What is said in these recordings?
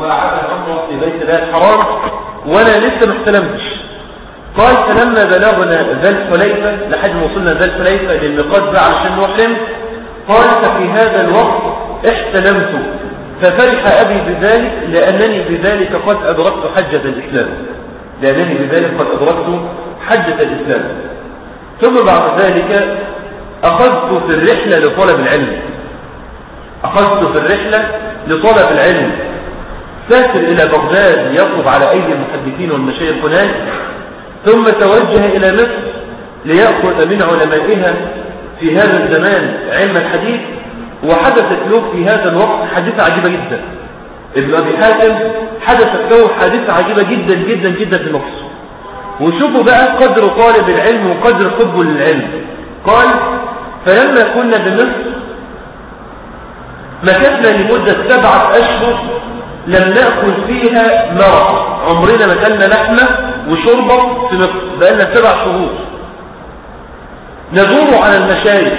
وأعاد عمره في بيت الله الحرام وأنا لسه ما استلمتش قال فلما بلغنا ذا الحليفة لحد ما وصلنا ذا الحليفة للميقات بقى علشان نحرم قال ففي هذا الوقت احتلمت ففرح أبي بذلك لأنني بذلك قد أدركت حجة الإسلام لأنني بذلك قد أدركت حجة الإسلام ثم بعد ذلك أخذت في الرحلة لطلب العلم أخذت في الرحلة لطلب العلم سافر إلى بغداد يطلب على أيدي المحدثين والمشايخ هناك ثم توجه إلى مصر ليأخذ من علمائها في هذا الزمان علم الحديث وحدثت له في هذا الوقت حادثة عجيبة جدا ابن أبي حاتم حدثت له حادثة عجيبة جدا جدا جدا في مصر وشوفوا بقى قدر طالب العلم وقدر حبه للعلم قال فلما كنا بمصر مكثنا لمدة سبعة أشهر لم نأكل فيها مرق عمرنا ما كلنا لحمة وشربة في مصر بقالنا سبع شهور ندور على المشايخ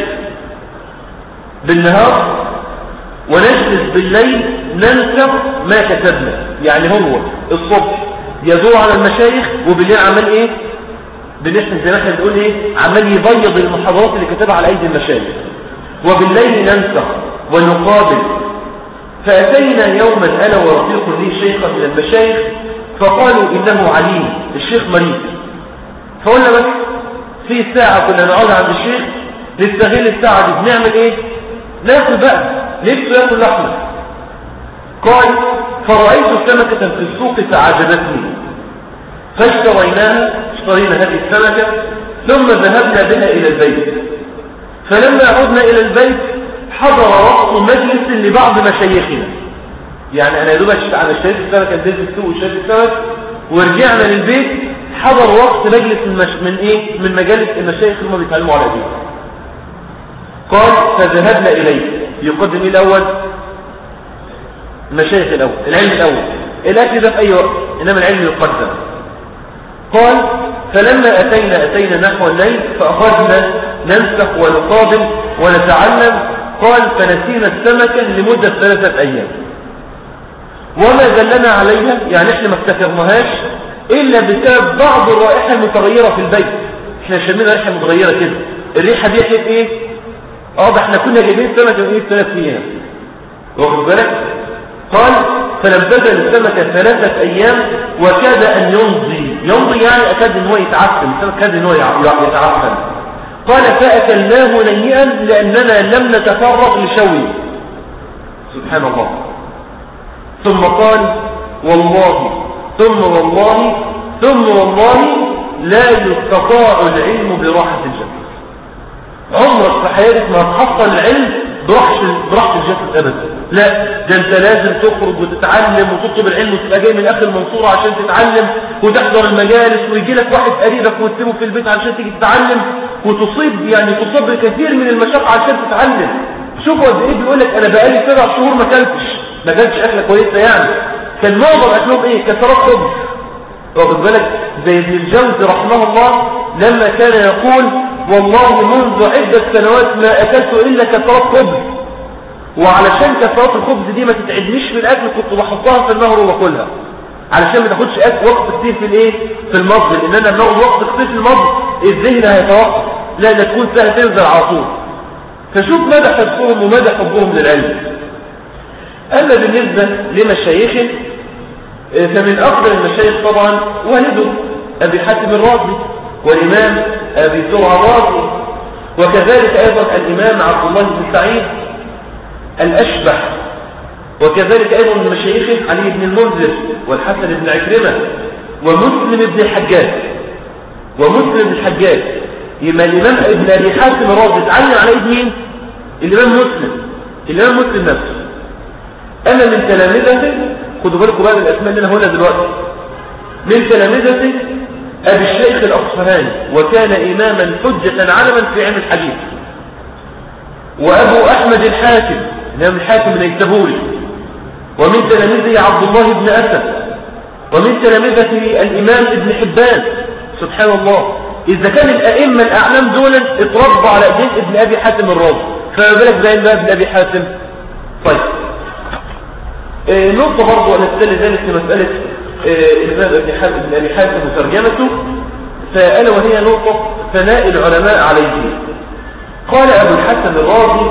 بالنهار ونجلس بالليل ننسى ما كتبنا يعني هو الصبح يدور على المشايخ وبالليل عمل ايه بنحن زي ما احنا بنقول ايه عمال يبيض المحاضرات اللي كتبها على ايدي المشايخ وبالليل ننسى ونقابل فأتينا يوما أنا ورفيق لي شيخا من المشايخ فقالوا إنه عليم الشيخ مريض فقلنا بس في ساعة كنا نقعد عند الشيخ نستغل الساعة دي بنعمل ايه ناكل بقى نفسه ياكل لحمة قال فرأيت سمكة في السوق فعجبتني فاشتريناها اشترينا هذه السمكة ثم ذهبنا بها إلى البيت فلما عدنا إلى البيت حضر رأس مجلس لبعض مشايخنا يعني أنا يدوبك أنا اشتريت السمكة نزلت السوق واشتريت السمك ورجعنا للبيت حضر وقت مجلس المش... من ايه من مجالس المشايخ اللي هم بيتعلموا على دين قال فذهبنا اليه يقدم إيه الاول المشايخ الاول العلم الاول الاكل ده في اي وقت انما العلم يقدم قال فلما اتينا اتينا نحو الليل فاخذنا ننسخ ونقابل ونتعلم قال فنسينا السمكة لمدة ثلاثة ايام وما دلنا عليها يعني احنا ما افتكرناهاش الا بسبب بعض الرائحة المتغيرة في البيت احنا شمينا ريحة متغيرة كده الريحة دي حيث ايه اه ده احنا كنا جايبين سمكة ايه ثلاث ايام واخد بالك قال فلم تزل السمكة ثلاثة ايام وكاد ان يمضي يمضي يعني اكاد ان هو يتعفن اكاد ان هو يتعفن قال فاكلناه نيئا لاننا لم نتفرغ لشوي سبحان الله ثم قال والله ثم والله ثم والله لا يستطاع العلم براحة الجسد عمرك في حياتك ما تحصل العلم براحة الجسد أبدا لا ده انت لازم تخرج وتتعلم وتطلب العلم وتبقى جاي من اخر المنصورة عشان تتعلم وتحضر المجالس ويجي لك واحد قريبك وتسيبه في البيت عشان تيجي تتعلم وتصيب يعني تصب كثير من المشاقة عشان تتعلم شوفوا قد ايه بيقول لك انا بقالي سبع شهور ما كلتش ما كلتش اكله كويسه يعني كان معظم اكلهم ايه كسرات خبز واخد بالك زي ابن الجوزي رحمه الله لما كان يقول والله منذ عدة سنوات ما أكلت إلا كسرات خبز وعلشان كسرات الخبز دي ما تتعدنيش في الأكل كنت بحطها في النهر وباكلها علشان ما تاخدش وقت كتير في الايه في المضغ لان انا لما وقت كتير في المضغ الذهن هيتوقف لا لا تكون سهل تنزل على طول فشوف مدى حرصهم ومدى حبهم للعلم اما بالنسبه لمشايخه فمن أفضل المشايخ طبعا والده أبي حاتم الرازي والإمام أبي سرعة الرازي وكذلك أيضا الإمام عبد الله بن سعيد الأشبح وكذلك أيضا من مشايخه علي بن المنذر والحسن بن عكرمة ومسلم بن الحجاج ومسلم بن الحجاج يبقى الإمام ابن أبي حاتم الرازي اتعلم على يد مين؟ الإمام مسلم الإمام مسلم نفسه أما من تلامذته خدوا بالكم بقى من الأسماء اللي أنا هنا دلوقتي من تلامذته أبي الشيخ الأصفهاني وكان إماما حجة علما في علم الحديث وأبو أحمد الحاكم الإمام الحاكم النيسابوري ومن تلامذته عبد الله بن أسد ومن تلامذته الإمام ابن حبان سبحان الله إذا كان الأئمة الأعلام دول اتربوا على أيدين ابن أبي حاتم الرازي فما بالك زي ابن أبي حاتم طيب آه، نقطة برضو أنا أستل ذلك في مسألة آه، الإمام ابن حاتم أبي حاتم وترجمته فألا وهي نقطة ثناء العلماء عليه قال أبو الحسن الرازي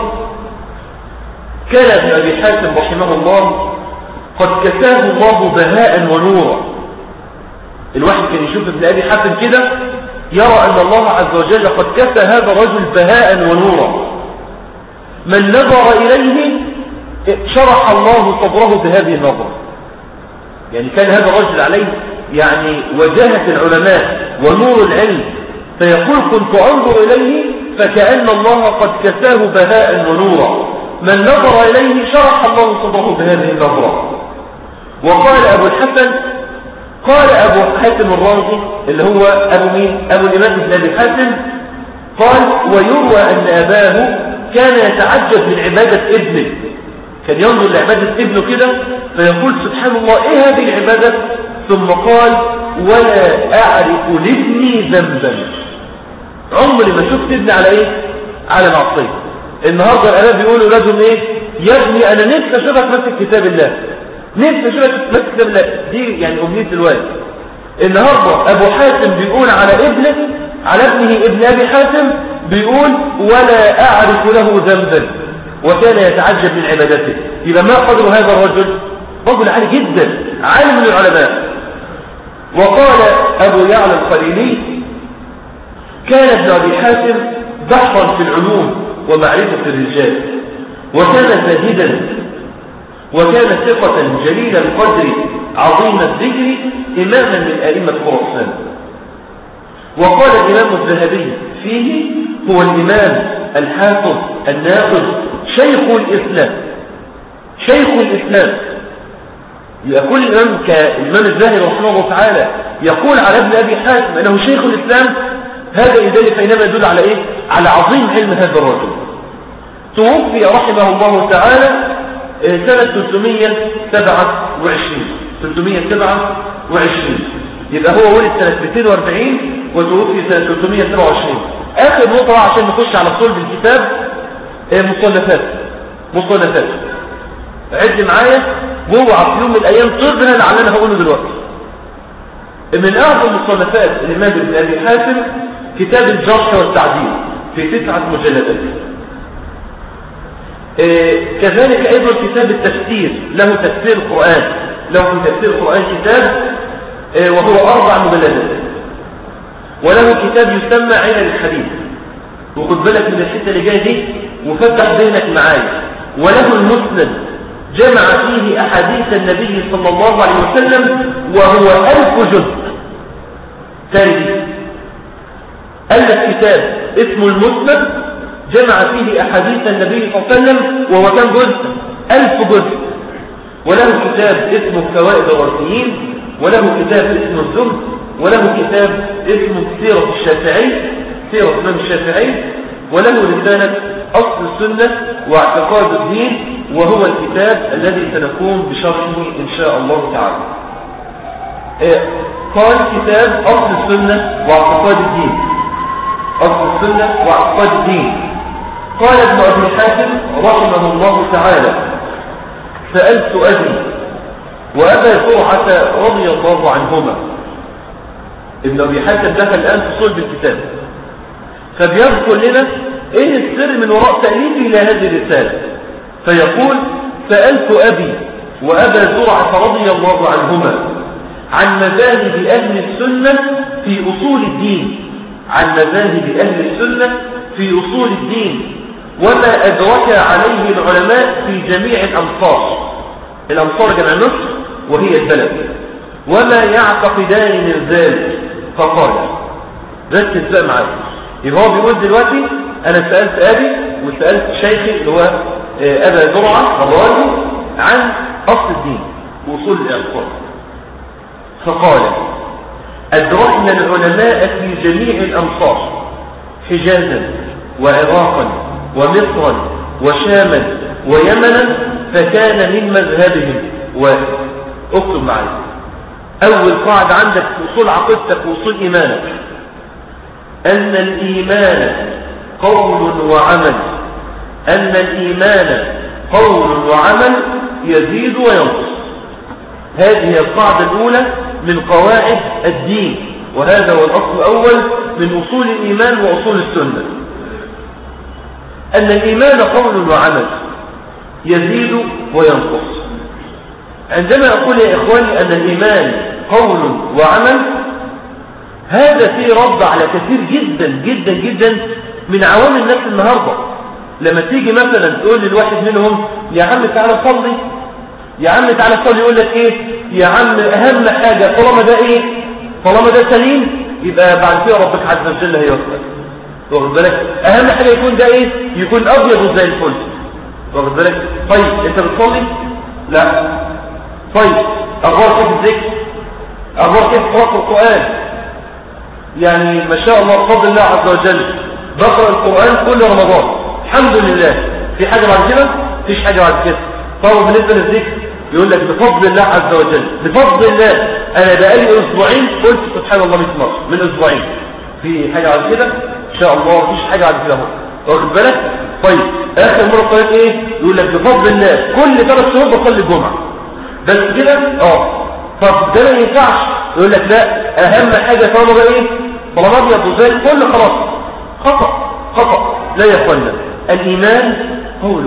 كان ابن أبي حاتم رحمه الله قد كساه الله بهاء ونورا الواحد كان يشوف ابن أبي حاتم كده يرى أن الله عز وجل قد كسى هذا الرجل بهاء ونورا من نظر إليه شرح الله صدره بهذه النظرة يعني كان هذا الرجل عليه يعني وجاهة العلماء ونور العلم فيقول كنت أنظر إليه فكأن الله قد كساه بهاء ونورا من نظر إليه شرح الله صدره بهذه النظرة وقال أبو الحسن قال أبو حاتم الرازي اللي هو أبو مين أبو الإمام بن أبي حاتم قال ويروى أن أباه كان يتعجب من عبادة ابنه كان ينظر لعبادة ابنه كده فيقول سبحان الله ايه هذه العبادة ثم قال ولا أعرف لابني ذنبا عمري ما شفت ابني على ايه على معصية النهاردة الأباب بيقولوا لازم ايه يا ابني أنا نفسي أشوفك ماسك كتاب الله نفسي أشوفك ماسك كتاب الله دي يعني أمنية الوالد النهاردة أبو حاتم بيقول على ابنه على ابنه ابن أبي حاتم بيقول ولا أعرف له ذنبا وكان يتعجب من عبادته إذا ما قدر هذا الرجل رجل عالي جدا عالم من العلماء وقال أبو يعلى الخليلي كان ابن أبي حاتم بحرا في العلوم ومعرفة الرجال وكان زاهدا وكان ثقة جليل القدر عظيم الذكر إماما من أئمة خراسان وقال الإمام الذهبي فيه هو الإمام الحافظ الناقض شيخ الإسلام شيخ الإسلام يقول الإمام كالإمام الزاهر رحمه الله تعالى يقول على ابن أبي حاتم أنه شيخ الإسلام هذا إذن فإنما يدل على إيه؟ على عظيم علم هذا الرجل توفي رحمه الله تعالى آه، سنة 327 327 يبقى هو ولد سنة 240 وتوفي سنة 327 آخر نقطة عشان نخش على صلب الكتاب آه، مصنفات مصنفات عد معايا جوه في يوم من الأيام طبنا لعل أنا هقوله دلوقتي من أعظم مصنفات الإمام ابن أبي حاتم كتاب الجرح والتعديل في تسعة مجلدات آه، كذلك أيضا كتاب التفسير له تفسير القرآن له في تفسير القرآن كتاب آه، وهو أربع مجلدات وله كتاب يسمى عين الحديث وخد بالك من الحتة اللي جاية دي وفتح ذهنك معايا وله المسند جمع فيه أحاديث النبي صلى الله عليه وسلم وهو ألف جزء ثاني ألف كتاب اسمه المسند جمع فيه أحاديث النبي صلى الله عليه وسلم وهو كم جزء ألف جزء وله كتاب اسمه فوائد الوارثيين وله كتاب اسمه الزهد وله كتاب اسمه سيرة الشافعي سيرة الإمام الشافعي وله رسالة أصل السنة واعتقاد الدين وهو الكتاب الذي سنقوم بشرحه إن شاء الله تعالى إيه، قال كتاب أصل السنة واعتقاد الدين أصل السنة واعتقاد الدين قال ابن أبي حاتم رحمه الله تعالى سألت أبي وأبا زرعة رضي الله عنهما ابن أبي حاتم دخل الآن في صلب الكتاب فبيذكر لنا ايه السر من وراء تأليفه إلى هذه الرسالة فيقول سألت أبي وأبا زرعة رضي الله عنهما عن مذاهب أهل السنة في أصول الدين عن مذاهب أهل السنة في أصول الدين وما أدرك عليه العلماء في جميع الأمصار الأمصار جمع مصر وهي البلد وما يعتقدان من ذلك فقال ركز بقى معايا يبقى هو بيقول دلوقتي أنا سألت أبي وسألت شيخي اللي هو آه، أبا زرعة الراجل عن أصل الدين وصول الأفكار فقال أدركنا العلماء في جميع الأمصار حجازا وعراقا ومصرا وشاما ويمنا فكان من مذهبهم واكتب معي أول قاعدة عندك في وصول عقيدتك وصول إيمانك أن الإيمان قول وعمل أن الإيمان قول وعمل يزيد وينقص هذه هي القاعدة الأولى من قواعد الدين وهذا هو الأصل الأول من أصول الإيمان وأصول السنة أن الإيمان قول وعمل يزيد وينقص عندما أقول يا إخواني أن الإيمان قول وعمل هذا فيه رد على كثير جدا جدا جدا من عوام الناس النهاردة لما تيجي مثلا تقول للواحد منهم يا عم تعالى صلي يا عم تعالى صلي يقول لك ايه يا عم اهم حاجة طالما ده ايه طالما ده سليم يبقى بعد كده ربك عز وجل هيوفقك واخد بالك اهم حاجة يكون ده ايه يكون ابيض زي الفل واخد بالك طيب انت بتصلي لا طيب اخبار كيف الذكر اخبار كيف قراءة القرآن يعني ما شاء الله بفضل الله عز وجل بقرأ القرآن كل رمضان الحمد لله في حاجة بعد كده فيش حاجة بعد كده طبعا بالنسبة للذكر يقول لك بفضل الله عز وجل بفضل الله انا بقالي اسبوعين قلت سبحان الله 100 مرة من اسبوعين في حاجة بعد كده ان شاء الله مفيش حاجة بعد كده واخد بالك طيب اخر مرة قلت ايه يقول لك بفضل الله كل ثلاث شهور بصلي الجمعة بس كده اه طب ده ما ينفعش يقول لك لا اهم حاجة طالما بقى ايه طالما ابيض وزي كل خلاص خطأ خطأ لا يا اخوانا الايمان قول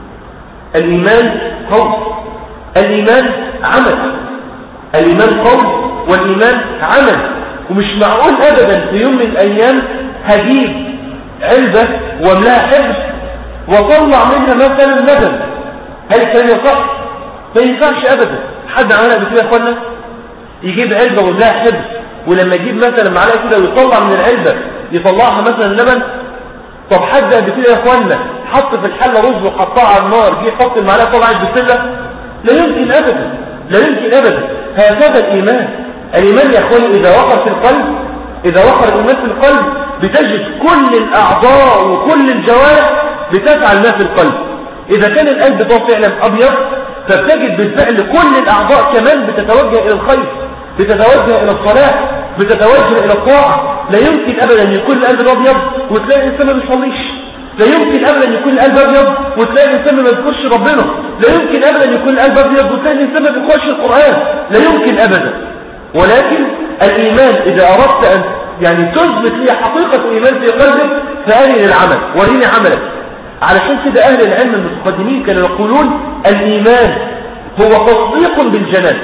الايمان قول الايمان عمل الايمان قول والايمان عمل ومش معقول ابدا في يوم من الايام هجيب علبة واملاها حفظ واطلع منها مثلا لبن هل كان يصح ما ينفعش ابدا حد عملها بكده يا اخوانا يجيب علبة ويملاها حفظ ولما يجيب مثلا معلقه كده ويطلع من العلبة يطلعها مثلا لبن طب حد قبل كده يا اخوانا حط في الحله رز وحطها على النار جه يحط المعلقه طلعت بسله لا يمكن ابدا لا يمكن ابدا هكذا الايمان الايمان يا اخواني اذا وقر في القلب اذا وقر الايمان في القلب بتجد كل الاعضاء وكل الجوارح بتفعل ما في القلب اذا كان القلب ده فعلا ابيض فبتجد بالفعل كل الاعضاء كمان بتتوجه الى الخير بتتوجه الى الصلاح بتتوجه الى الطاعه لا يمكن ابدا ان يكون القلب ابيض وتلاقي الانسان ما بيصليش لا يمكن ابدا ان يكون القلب ابيض وتلاقي الانسان ما بيذكرش ربنا لا يمكن ابدا ان يكون القلب ابيض وتلاقي الانسان ما بيقراش القران لا يمكن ابدا ولكن الايمان اذا اردت ان يعني تثبت لي حقيقه الايمان في قلبك فارني العمل وريني عملك علشان كده اهل العلم المتقدمين كانوا يقولون الايمان هو تصديق بالجنان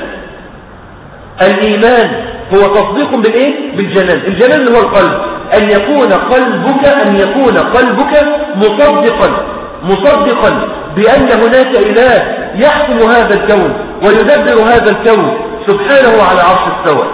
الايمان هو تصديق بالايه بالجنان الجنان اللي هو القلب ان يكون قلبك ان يكون قلبك مصدقا مصدقا بان هناك اله يحكم هذا الكون ويدبر هذا الكون سبحانه على عرش استوى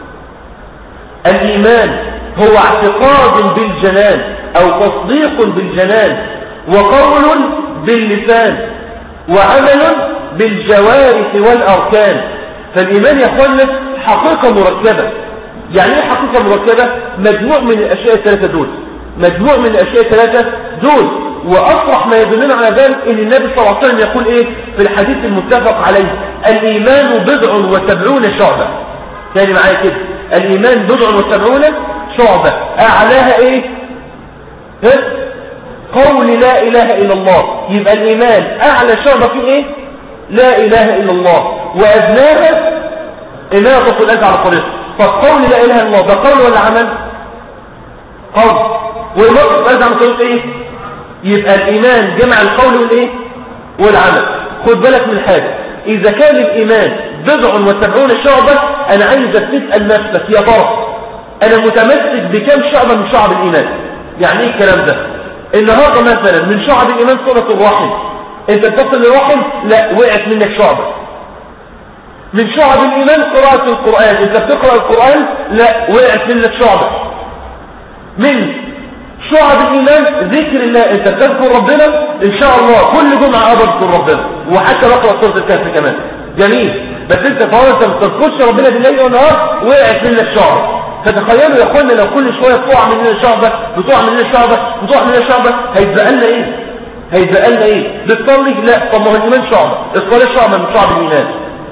الايمان هو اعتقاد بالجنان او تصديق بالجنان وقول باللسان وعمل بالجوارح والاركان فالايمان يا اخوانا حقيقة مركبة يعني ايه حقيقة مركبة مجموع من الاشياء الثلاثة دول مجموع من الاشياء الثلاثة دول واصرح ما يدلنا على ذلك ان النبي صلى الله عليه وسلم يقول ايه في الحديث المتفق عليه الايمان بضع وسبعون شعبة تاني معايا كده الايمان بضع وسبعون شعبة اعلاها ايه ها قول لا اله الا الله يبقى الايمان اعلى شعبة فيه ايه لا اله الا الله وادناها إماتة الأذى على الطريق فالقول لا إله إلا الله ده قول ولا عمل قول وإماتة الأذى على الطريق إيه يبقى الإيمان جمع القول والإيه والعمل خد بالك من حاجة إذا كان الإيمان بضع وسبعون شعبة أنا عايزك تسأل نفسك يا ترى أنا متمسك بكم شعبة من شعب الإيمان يعني إيه الكلام ده النهاردة مثلا من شعب الإيمان صلة الرحم أنت بتصل الرحم لا وقعت منك شعبة من شعب الإيمان قراءة القرآن إذا بتقرأ القرآن لا وقعت منك شعبة من شعب الإيمان ذكر الله أنت بتذكر ربنا إن شاء الله كل جمعة أذكر ربنا وحتى بقرأ سورة الكهف كمان جميل بس أنت فهو أنت ما بتذكرش ربنا بالليل والنهار وقعت منك شعبة فتخيلوا يا اخوانا لو كل شوية تقع مننا شعبة بتقع مننا شعبة بتقع مننا شعبة هيتبقى لنا ايه هيتبقى لنا ايه بتصلي لا طب ما هو الايمان شعبة الصلاة شعبة من شعب الايمان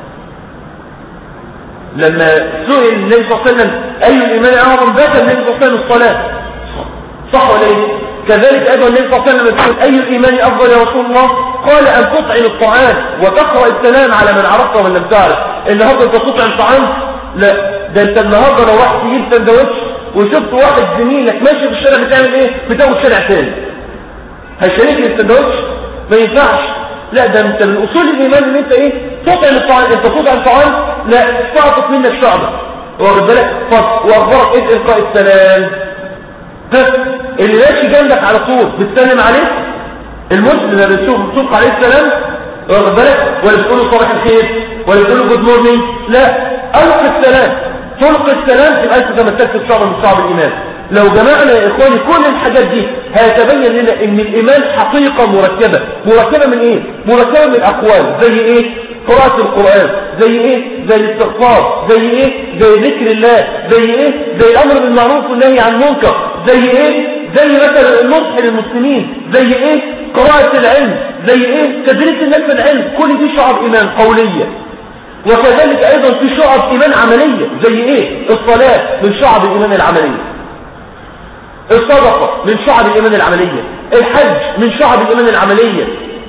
لما سئل النبي صلى الله عليه وسلم أي الإيمان أعظم ذات النبي صلى الله عليه وسلم الصلاة صح ولا إيه كذلك أيضا النبي صلى الله عليه وسلم يقول أي الإيمان أفضل يا رسول الله قال أن تطعم الطعام وتقرأ السلام على من عرفت ومن لم تعرف النهاردة أنت تطعم طعام لا ده أنت النهاردة لو واحد تجيب سندوتش وشفت واحد زميلك ماشي في الشارع بتعمل ايه بتاخد شارع ثاني هيشاركني السندوتش ما ينفعش لا ده انت من اصول الايمان ان انت ايه تطعم الطعام انت تطعم الطعام لا تعطف منك شعبه واخد بالك واخبارك ايه القاء السلام ها اللي ماشي جنبك على طول بتسلم عليه المسلم اللي بتشوف بتشوف عليه السلام واخد بالك ولا بتقول له صباح الخير ولا بتقول له جود مورنينج لا القي السلام تلقي السلام تبقى انت تمسكت بشعب من شعب الايمان لو جمعنا يا إخواني كل الحاجات دي هيتبين لنا ان الإيمان حقيقة مركبة مركبة من ايه مركبة من أقوال زي ايه قراءة القرآن زي ايه زي الاستغفار زي ايه زي ذكر الله زي ايه زي الأمر بالمعروف والنهي عن المنكر زي ايه زي مثلا النصح للمسلمين زي ايه قراءة العلم زي ايه تدريس الناس العلم كل دي شعب إيمان قولية وكذلك أيضا في شعب إيمان عملية زي ايه الصلاة من شعب الإيمان العملية الصدقة من شعب الإيمان العملية الحج من شعب الإيمان العملية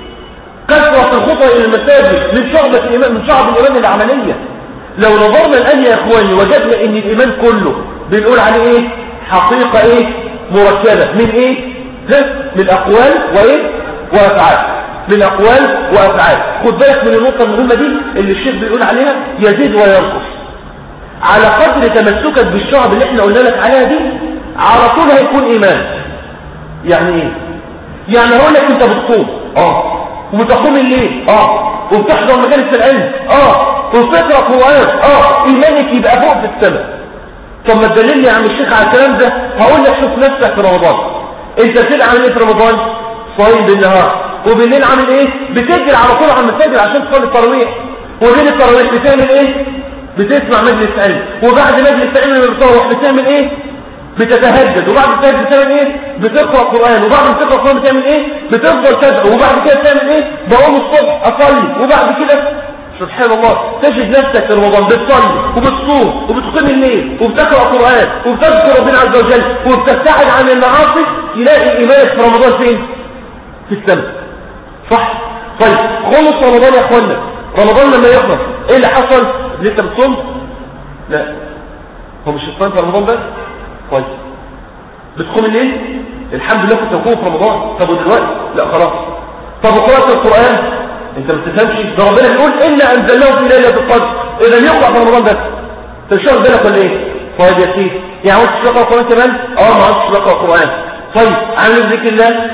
كثرة الخطى إلى المساجد من شعب الإيمان من شعب الإيمان العملية لو نظرنا الآن يا إخواني وجدنا إن الإيمان كله بنقول عليه إيه حقيقة إيه مركبة من إيه من أقوال وإيه وأفعال من أقوال وأفعال خد بالك من النقطة المهمة دي اللي الشيخ بيقول عليها يزيد وينقص على قدر تمسكك بالشعب اللي احنا قلنا لك عليها دي على طول هيكون إيمان يعني إيه يعني هقول لك أنت بتصوم آه وبتقوم الليل آه وبتحضر مجالس العلم آه وبتقرأ قرآن آه إيمانك يبقى فوق في السماء طب ما تدللني يا عم الشيخ على الكلام ده هقول لك شوف نفسك في رمضان انت بتدعي عامل ايه في رمضان صايم بالنهار وبالليل عامل ايه بتجري على طول على المساجد عشان تصلي التراويح وبين التراويح بتعمل ايه بتسمع مجلس علم وبعد مجلس علم بتروح بتعمل ايه بتتهجد وبعد التهجد بتعمل ايه بتقرأ قرآن وبعد ما تقرأ قرآن بتعمل ايه بتفضل تدعو وبعد كده بتعمل ايه بقوم الصبح اصلي وبعد كده سبحان الله تجد نفسك في رمضان بتصلي وبتصوم وبتقيم الليل وبتقرأ قرآن وبتذكر ربنا عز وجل وبتبتعد عن المعاصي تلاقي إيمانك في رمضان فين في السماء صح طيب خلص رمضان يا اخوانا رمضان لما يخلص ايه اللي حصل لسه بتصوم لا هو مش الصيام في رمضان بس كويس بتقوم الليل الحمد لله كنت بقوم في رمضان طب ودلوقتي لا خلاص طب وقراءة القرآن انت ما تفهمش ده ربنا بيقول إنا أنزلناه في ليلة القدر إذا يقرأ في رمضان بس تشتغل بالك ولا إيه طيب يا سيدي يعني عاوز تقرأ القرآن كمان اه ما عاوزش تقرأ القرآن طيب عامل ذكر الله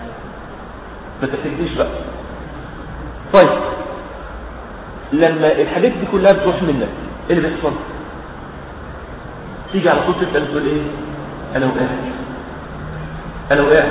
ما تفتكريش بقى طيب لما الحاجات دي كلها بتروح منك ايه اللي بيحصل تيجي على طول تسأل تقول ايه انا وقعت انا وقعت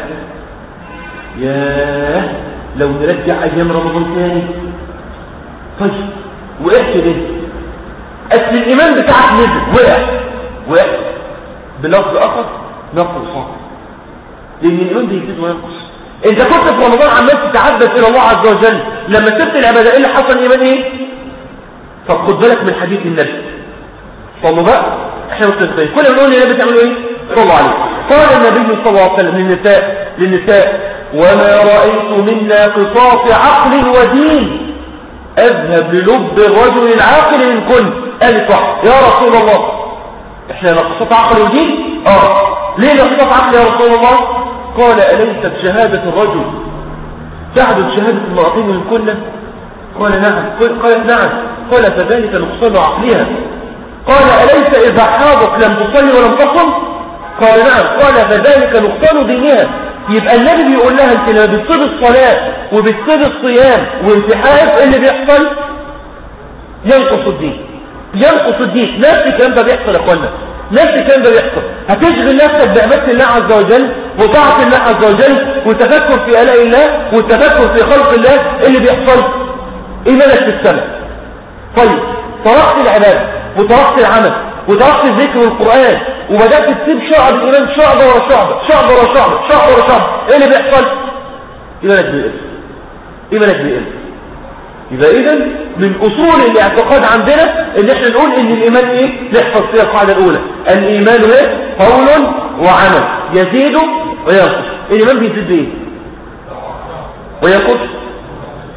ياه لو نرجع ايام رمضان تاني طيب وقعت ليه اصل الايمان بتاعك نزل وقع وقع بلفظ اخر نقص صح لان الايمان بيزيد وينقص انت كنت في رمضان عمال تتعبد الى الله عز وجل لما سبت العباده ايه اللي حصل ايمان ايه طب خد بالك من حديث النبي صلوا بقى احنا مستفيدين كل ما نقول النبي بتعملوا ايه صلوا عليه قال النبي صلى الله عليه وسلم للنساء للنساء وما رأيت منا قصاص عقل ودين اذهب للب الرجل العاقل من كل قال صح يا رسول الله احنا نقصات عقل ودين اه ليه نقصات عقل يا رسول الله قال أليست شهادة الرجل تعدد شهادة المرأتين من كل قال نعم قالت نعم قال فذلك نقصان عقلها قال أليس إذا حاضت لم تصلي ولم تصم قال نعم قال فذلك نقصان دينها يبقى النبي بيقول لها انت لما بتصير الصلاة وبتصير الصيام وانتحاف اللي بيحصل ينقص الدين ينقص الدين نفس الكلام ده بيحصل يا اخوانا نفس الكلام ده بيحصل هتشغل نفسك بعباده الله عز وجل وطاعه الله عز وجل والتفكر في الاء الله والتفكر في خلق الله إيه اللي بيحصل ايمانك في السماء طيب طرقت العباده وطرقت العمل وتركت الذكر والقرآن وبدأت تسيب شعب الإيمان شعب ورا شعب شعب ورا شعب شعب ورا شعب إيه اللي بيحصل؟ إيمانك بيقل إيمانك بيقل يبقى إذا من أصول الاعتقاد عندنا إن إحنا نقول إن الإيمان إيه؟ نحفظ فيها القاعدة الأولى الإيمان إيه؟ قول وعمل يزيد وينقص الإيمان بيزيد بإيه؟ وينقص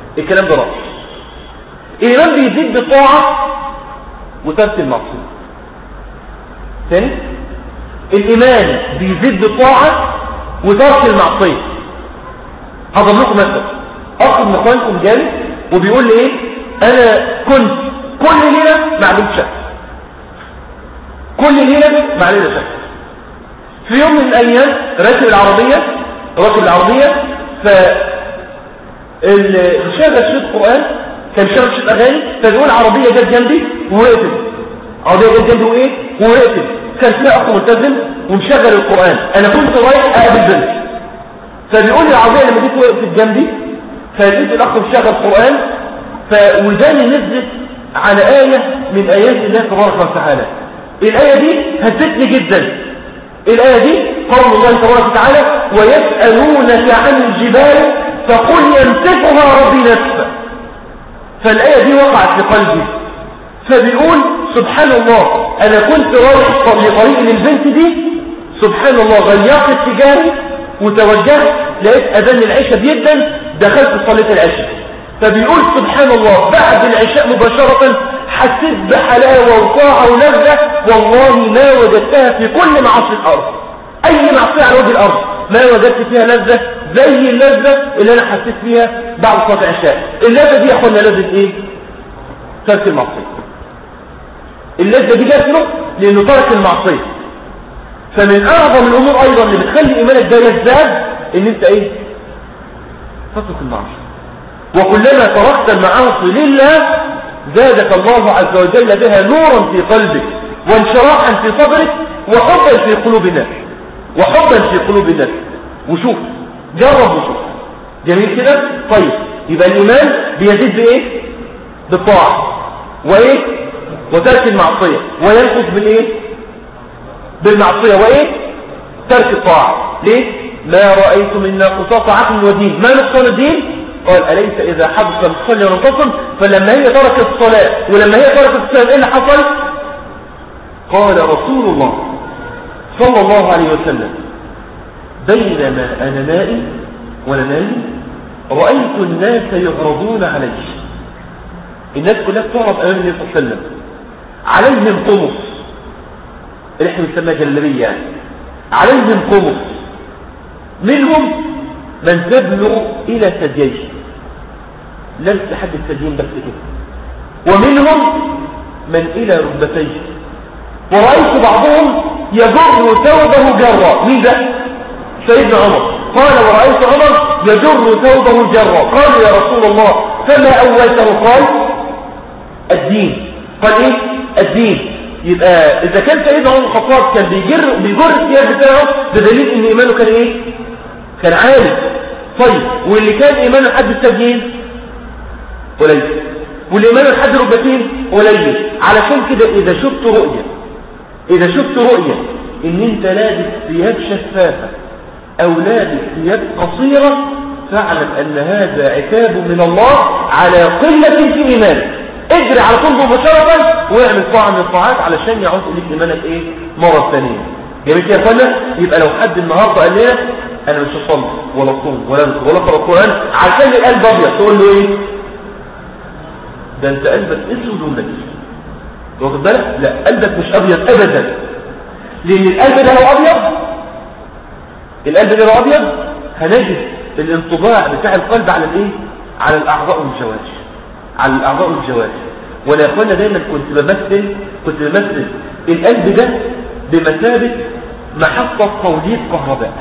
الكلام ده رأس الإيمان بيزيد بالطاعة وترك المعصية ثاني الإيمان بيزيد بالطاعة وترك المعصية هضم لكم مثلا أخذ مكانكم جالس وبيقول لي إيه أنا كنت كل ليلة معلوم شك كل ليلة معلوم شك في يوم من الأيام راكب العربية راكب العربية ف شغل شيط قرآن كان شغل شيط أغاني فبيقول عربية جت جنبي ووقفت عربية جت جنبي وإيه ووقفت كان فيها أخ ملتزم ومشغل القرآن أنا كنت رايح أقابل بنت فبيقول لي العربية لما جيت وقفت جنبي فلقيت الأخ مشغل قرآن فوداني نزلت على آية من آيات الله تبارك وتعالى الآية دي هزتني جدا الآية دي قول الله تبارك وتعالى ويسألونك عن الجبال فقل ينسفها ربي نسفا فالآية دي وقعت في قلبي فبيقول سبحان الله أنا كنت رايح لطريق للبنت دي سبحان الله غيرت اتجاهي وتوجهت لقيت أذان العشاء جدا دخلت صليت العشاء فبيقول سبحان الله بعد العشاء مباشرة حسيت بحلاوة وطاعة ولذة والله ما وجدتها في كل معاصي الأرض أي معصية على وجه الأرض ما وجدت فيها لذة زي اللذة اللي أنا حسيت فيها بعد صلاة العشاء اللذة دي يا أخوانا لذة إيه؟ ترك المعصية اللذة دي جات له لأنه ترك المعصية فمن أعظم الأمور أيضا اللي بتخلي إيمانك ده يزداد إن أنت إيه؟ تترك المعصية وكلما تركت المعاصي لله زادك الله عز وجل بها نورا في قلبك وانشراحا في صدرك وحبا في قلوب الناس وحبا في قلوب الناس وشوف جرب وشوف جميل كده طيب يبقى الإيمان بيزيد بإيه بالطاعة وإيه وترك المعصية وينقص بالإيه بالمعصية وإيه ترك الطاعة ليه ما رأيت من ناقصات عقل ودين ما نقصان الدين قال أليس إذا حدث المصلي ونتصل فلما هي تركت الصلاة ولما هي تركت الصلاة إيه اللي حصل قال رسول الله صلى الله عليه وسلم بينما أنا نائم ولا نائم رأيت الناس يعرضون علي الناس كلها بتعرض أمام النبي صلى الله عليه وسلم عليهم قمص اللي احنا بنسميها جلبية يعني عليهم قمص منهم من تبلغ إلى ثدييه لم تحد الثديين بس كده ومنهم من إلى ركبتيه ورأيت بعضهم يجر ثوبه جرا مين ده؟ سيدنا عمر قال ورأيت عمر يجر ثوبه جرا قال يا رسول الله فما أولته قال الدين قال ايه الدين يبقى إذا كان سيدنا عمر الخطاب كان بيجر بيجر الثياب بتاعه ده دليل إن إيمانه كان إيه كان عالي طيب واللي كان إيمانه حد التبيين قليل واللي إيمانه حد ركبتين قليل علشان كده إذا شفت رؤية إذا شفت رؤية إن أنت لابس ثياب شفافة أو لابس ثياب قصيرة فاعلم أن هذا عتاب من الله على قلة في إيمانك اجري على طول مباشرة واعمل طاعة من الطاعات علشان يعود إليك إيمانك إيه مرة ثانية جميل كده يا فندم يبقى لو حد النهاردة قال لنا أنا مش هصلي ولا صوم ولا أذكر ولا أقرأ القرآن عشان القلب أبيض تقول له إيه ده أنت قلبك اسود ونجس واخد بالك لا قلبك مش أبيض أبدا لأن القلب ده لو أبيض القلب ده لو أبيض هنجد الانطباع بتاع القلب على الإيه على الأعضاء والجوارح على الأعضاء والجوارح ولا يا أخوانا دايما كنت بمثل كنت بمثل القلب ده بمثابة محطة توليد كهرباء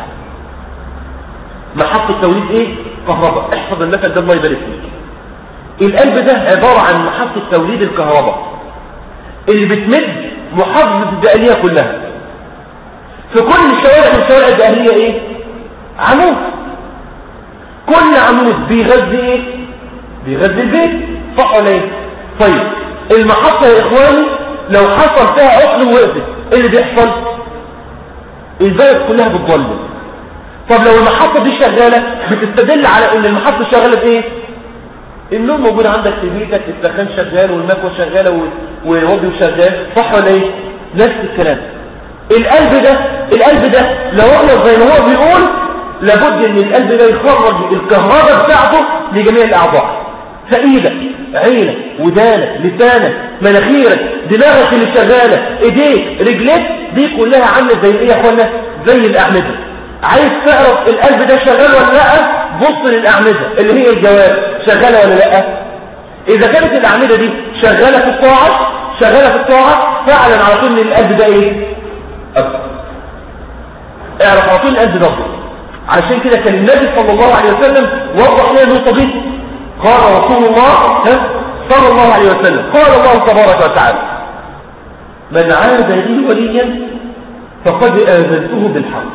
محطة توليد ايه كهرباء احفظ المثل ده الله يبارك فيك القلب ده عبارة عن محطة توليد الكهرباء اللي بتمد محافظة الدقالية كلها في كل الشوارع من الشوارع الدقالية ايه عمود كل عمود بيغذي ايه بيغذي البيت صح ولا ايه طيب المحطة يا اخواني لو حصل فيها عطل ووقفت ايه اللي بيحصل البلد كلها بتضلم طب لو المحطة دي شغالة بتستدل على ان المحطة شغالة بايه النور موجود عندك في بيتك السخان شغال والمكوى شغالة والوضي شغال صح ولا ايه نفس الكلام القلب ده القلب ده لو اغلط زي ما هو بيقول لابد ان القلب ده يخرج الكهرباء بتاعته لجميع الاعضاء فايدك عينك ودانك لسانك مناخيرك دماغك اللي شغاله ايديك رجليك دي كلها عامله زي ايه يا اخوانا زي الاعمده عايز تعرف القلب ده شغال ولا لا بص للاعمده اللي هي الجواب شغاله ولا لا اذا كانت الاعمده دي شغاله في الطاعه شغاله في الطاعه فعلا على طول ان القلب ده ايه أكبر. اعرف على طول القلب ده عشان كده كان النبي صلى الله عليه وسلم وضح لنا النقطه دي قال رسول الله صلى الله عليه وسلم قال الله تبارك وتعالى من عاد لي وليا فقد آذنته بالحق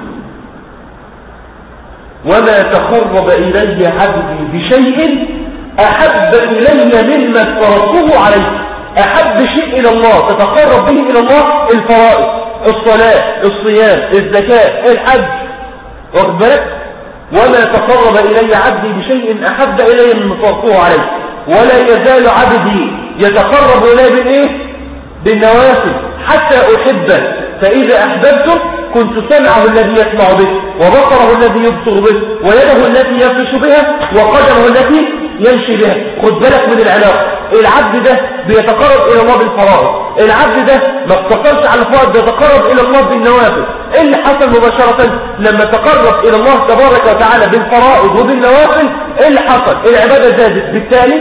وما تقرب إلي عبدي بشيء أحب إلي مما افترضته عليه أحب شيء إلى الله تتقرب به إلى الله الفرائض الصلاة الصيام الزكاة الحج واخد بالك وما تقرب إلي عبدي بشيء أحب إلي مما افترضته عليه ولا يزال عبدي يتقرب إلي بالإيه بالنوافل حتى أحبه فإذا أحببته كنت سمعه الذي يسمع به وبصره الذي يبصر به ويده التي يبطش بها وقدمه التي يمشي بها خد بالك من العلاقة العبد ده بيتقرب إلى الله بالفرائض العبد ده ما اقتصرش على الفرائض بيتقرب إلى الله بالنوافل ايه اللي حصل مباشرة لما تقرب إلى الله تبارك وتعالى بالفرائض وبالنوافل ايه اللي حصل العبادة زادت بالتالي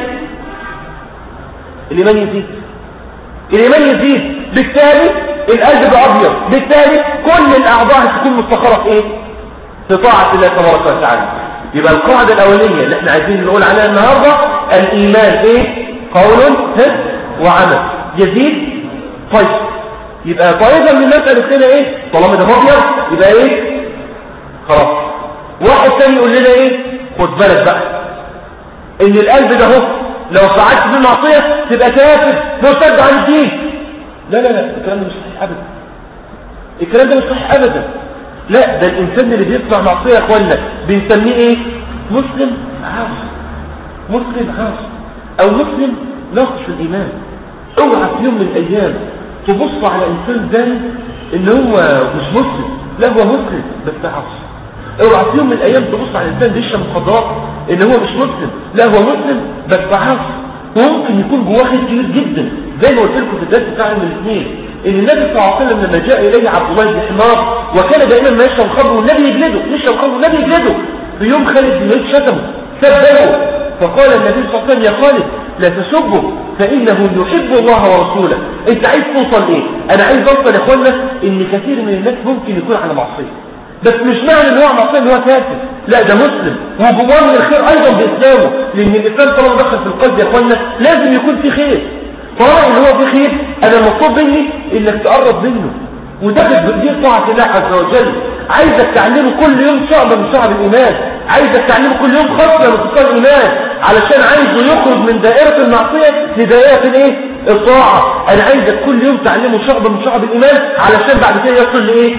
الإيمان يزيد الإيمان يزيد بالتالي القلب بقى أبيض بالتالي كل الأعضاء تكون مستقرة في إيه؟ في طاعة الله تبارك وتعالى يبقى القاعدة الأولية اللي احنا عايزين نقول عليها النهاردة الإيمان إيه؟ قول وعمل يزيد طيب يبقى طائفة من الناس قالت لنا إيه؟ طالما ده أبيض يبقى إيه؟ خلاص واحد ثاني يقول لنا إيه؟ خد بالك بقى إن القلب ده هو لو فعلت بالمعصية تبقى كافر مرتد عن الدين لا لا لا الكلام ده مش صحيح ابدا الكلام ده مش صحيح ابدا لا ده الانسان اللي بيصنع معصيه يا اخوانا بنسميه ايه مسلم عاصي مسلم عاصي او مسلم ناقص الايمان اوعى في يوم من الايام تبص على انسان ثاني ان هو مش مسلم لا هو مسلم بس عاصي اوعى في يوم من الايام تبص على انسان بيشرب مخدرات ان هو مش مسلم لا هو مسلم بس عاصي وممكن يكون جواه خير كبير جدا زي ما قلت لكم في الدرس بتاع من الاثنين ان النبي صلى الله عليه وسلم لما جاء اليه عبد الله بن حمار وكان دائما ما يشرب خمر والنبي يجلده يشرب خمر والنبي يجلده في يوم خالد بن الوليد شتمه سبه فقال النبي صلى الله عليه وسلم يا خالد لا تسبه فإنه يحب الله ورسوله انت عايز توصل ايه انا عايز اوصل يا اخوانا ان كثير من الناس ممكن يكون على معصيه بس مش معنى ان هو معصيه ان هو كافر لا ده مسلم وجواه من الخير ايضا باسلامه لان الاسلام طالما دخل في القلب يا اخوانا لازم يكون في خير طالما ان هو في خير انا مطلوب مني انك تقرب منه وداخل دي طاعه الله عز وجل عايزك تعلمه كل يوم شعبة من شعب الإيمان عايزك تعلمه كل يوم خطوة من خطوة الإيمان علشان عايزه يخرج من دائرة المعصية لدائرة الايه الطاعة أنا عايزك كل يوم تعلمه شعبة من شعب الإيمان علشان بعد كده يصل لإيه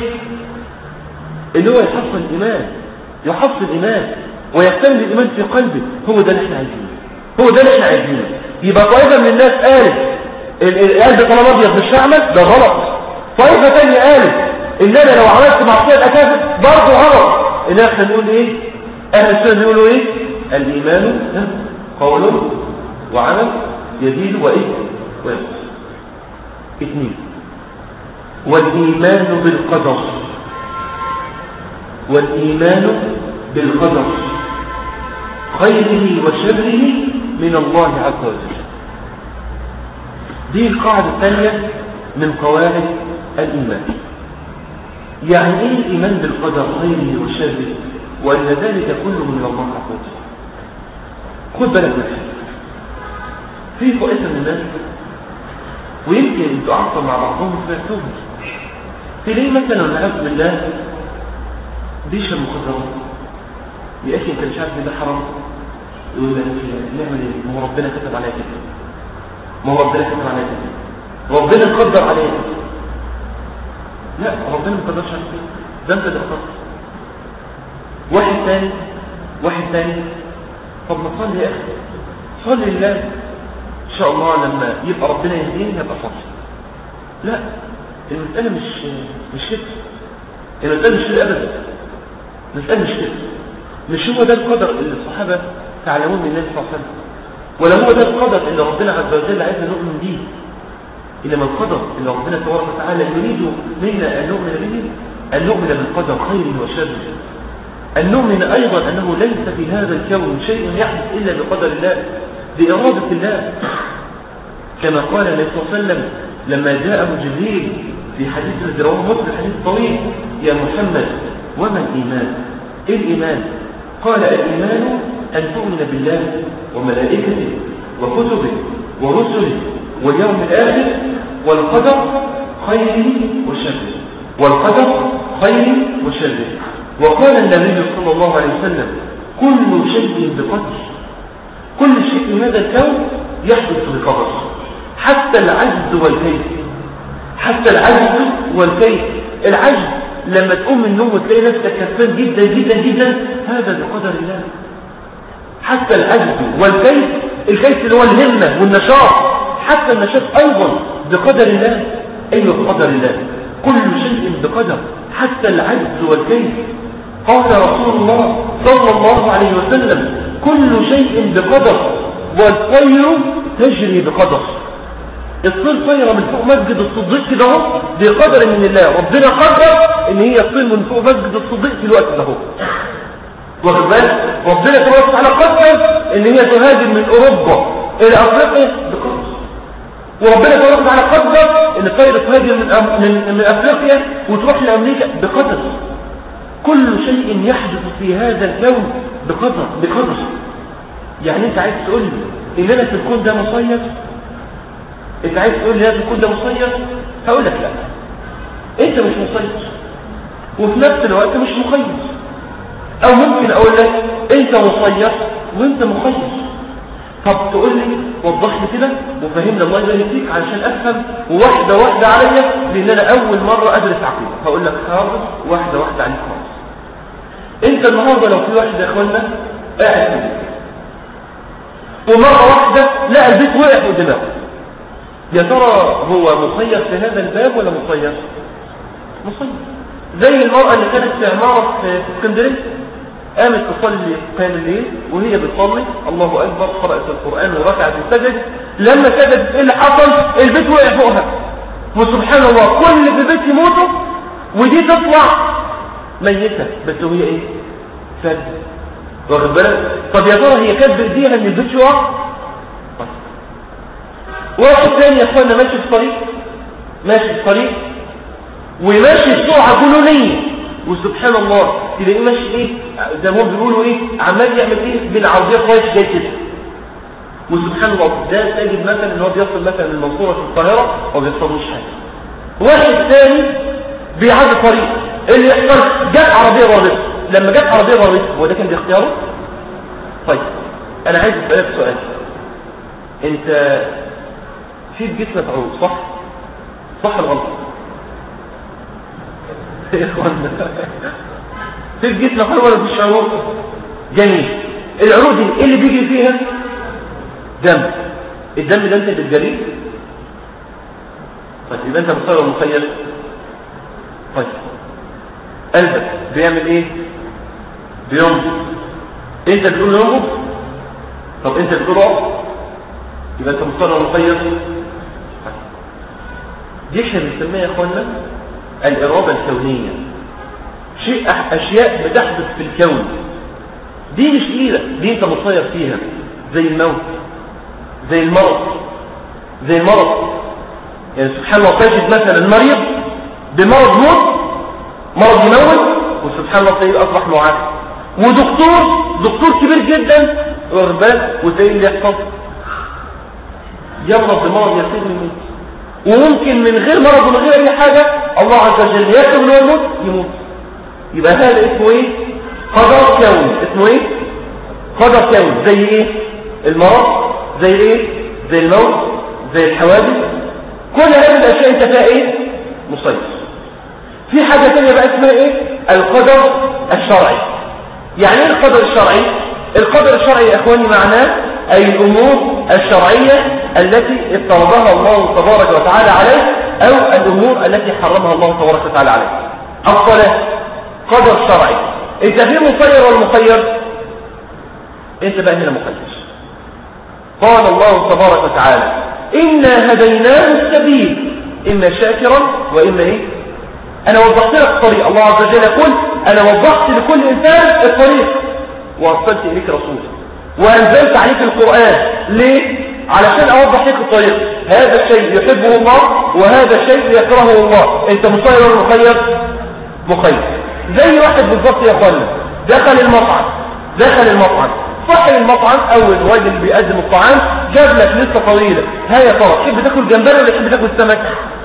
اللي هو يحصل الإيمان يحصل الإيمان ويحتمل الإيمان في قلبه هو ده اللي احنا عايزينه هو ده اللي احنا عايزينه يبقى طائفة من الناس قالت القلب طالما ابيض مش هعمل ده غلط طائفة تانية قالت ان انا لو عملت معصية اكافر برضه غلط ان احنا نقول ايه اهل السنة بيقولوا ايه الايمان قول وعمل يزيد وايه وينقص اثنين والايمان بالقدر والإيمان بالقدر خيره وشره من الله عز وجل دي القاعدة الثانية من قواعد الإيمان يعني إيه الإيمان بالقدر خيره وشره وأن ذلك كله من الله عز وجل خد بالك من في فؤاد من الناس ويمكن أن تعطى مع بعضهم سمعتهم تلاقيه مثلا والعياذ بالله بيشرب مخدرات يا اخي انت مش عارف ان ده حرام يقول لك نعمل ايه ما هو ربنا كتب عليا كده ما هو ربنا كتب عليا كده ربنا قدر عليا كده لا ربنا ما قدرش عليك كده ده انت اللي اخترت واحد ثاني واحد ثاني طب ما تصلي يا اخي صلي لله ان شاء الله لما يبقى ربنا يهديني يبقى صلي لا المسألة مش مش كده المسألة مش كده ابدا المسألة مش كده مش هو ده القدر اللي الصحابة تعلمون من النبي صلى الله عليه وسلم ولا هو ده القدر اللي ربنا عز وجل عايزنا نؤمن به إنما القدر اللي ربنا تبارك وتعالى يريد منا أن نؤمن به أن نؤمن بالقدر خير وشر أن نؤمن أيضا أنه ليس في هذا الكون شيء يحدث إلا بقدر الله بإرادة الله كما قال النبي صلى الله عليه وسلم لما جاءه جبريل في حديث الذي رواه مسلم حديث طويل يا محمد وما الإيمان إيه الإيمان قال الإيمان أن تؤمن بالله وملائكته وكتبه ورسله واليوم الآخر والقدر خيره وشره والقدر خيره وشره وقال النبي صلى الله عليه وسلم كل شيء بقدر كل شيء في هذا الكون يحدث بقدر حتى العجز والكيف حتى العجز والكيف العجز لما تقوم من النوم وتلاقي نفسك كسبان جدا جدا جدا هذا بقدر الله حتى العجز والكيف الكيف اللي هو الهمة والنشاط حتى النشاط أيضا بقدر الله أيوة بقدر الله كل شيء بقدر حتى العجز والكيف قال رسول الله صلى الله عليه وسلم كل شيء بقدر والطير تجري بقدر الطير طيرة من فوق مسجد الصديق كده اهو بقدر من الله ربنا قدر ان هي تطير من فوق مسجد الصديق في الوقت ده اهو واخد بالك ربنا تبارك وتعالى قدر ان هي تهاجر من اوروبا الى افريقيا بقدر وربنا تبارك وتعالى قدر ان الطير تهاجر من من من افريقيا وتروح لامريكا بقدر كل شيء يحدث في هذا الكون بقدر بقدر يعني انت عايز تقول لي ان انا في الكون ده مصير انت عايز تقول لي هذا الكون ده مصير هقول لك لا انت مش مصير وفي نفس الوقت مش مخير او ممكن اقول لك انت مصير وانت مخير طب تقول لي وضح لي كده وفهمنا الله يبارك فيك علشان افهم وواحده واحده عليا لان انا اول مره ادرس عقيده هقول لك حاضر واحده واحده عليك خالص انت النهارده لو في واحد يا اخوانا قاعد في البيت ومره واحده لقى البيت وقع قدامه يا ترى هو مخير في هذا الباب ولا مخير مخير زي المرأة اللي كانت في عمارة في اسكندرية قامت تصلي قيام الليل وهي بتصلي الله أكبر قرأت القرآن وركعت وسجد لما سجدت ايه اللي حصل البيت وقع فوقها وسبحان الله كل في البيت يموتوا ودي تطلع ميتة بس وهي ايه فرد واخد بالك طب يا ترى هي كانت بايديها ان البيت يقع طيب. واحد ثاني يا اخوانا ماشي في طريق ماشي في طريق وماشي بسرعه جنونيه وسبحان الله تلاقيه ماشي ايه زي ما هم بيقولوا ايه عمال يعمل ايه بالعربيه كويس جاي كده وسبحان الله ده تجد مثلا ان هو بيصل مثلا من المنصوره في القاهره وما بيوصلوش حاجه واحد ثاني بيعدي طريق اللي يحصل جت عربيه رابطه لما جت عربيه رابطه هو ده كان باختياره طيب انا عايز اسالك سؤال انت في جسمك عروض صح صح ولا غلط يا اخوانا في جسمك عروض ولا مفيش عروض جميل العروض دي ايه اللي بيجي فيها دم الدم ده انت بتجريه طيب يبقى انت مصير مخيل طيب قلبك بيعمل ايه بينبض انت بتقول ينبض طب انت بتقول اقف يبقى انت مصير مخيل طيب. دي احنا بنسميها يا اخوانا الاراده الكونيه شيء اشياء بتحدث في الكون دي مش ليلة دي انت مصير فيها زي الموت زي المرض زي المرض يعني سبحان الله تجد مثلا مريض بمرض موت مرض يموت وسبحان الله تلاقيه اصبح معافى ودكتور دكتور كبير جدا واخد بالك وتلاقيه اللي يحصل يمرض بمرض يسير من الموت وممكن من غير مرض ومن غير اي حاجه الله عز وجل يكتب له الموت يموت يبقى هذا اسمه ايه قدر كوني اسمه ايه قدر كوني زي ايه المرض زي ايه زي الموت زي الحوادث كل هذه الاشياء انت فيها ايه مسيطر في حاجة ثانية بقى اسمها ايه القدر الشرعي يعني ايه القدر الشرعي القدر الشرعي يا اخواني معناه اي الامور الشرعية التي افترضها الله تبارك وتعالى عليه او الامور التي حرمها الله تبارك وتعالى عليه الصلاة قدر شرعي انت في مخير ولا مخير انت بقى هنا مخير قال الله تبارك وتعالى إنا هديناه السبيل إما شاكرا وإما إيه أنا وضحت لك الطريق الله عز وجل يقول أنا وضحت لكل إنسان الطريق وأرسلت إليك رسول وأنزلت عليك القرآن ليه؟ علشان أوضح لك الطريق هذا الشيء يحبه الله وهذا الشيء يكرهه الله أنت مسير ولا مخير؟ مخير زي واحد بالضبط يا أخوانا دخل المطعم دخل المطعم صاحب المطعم أول راجل بيقدم الطعام جاب لك لسه طويلة ها يا ترى تحب تاكل جمبري ولا تحب تاكل سمك؟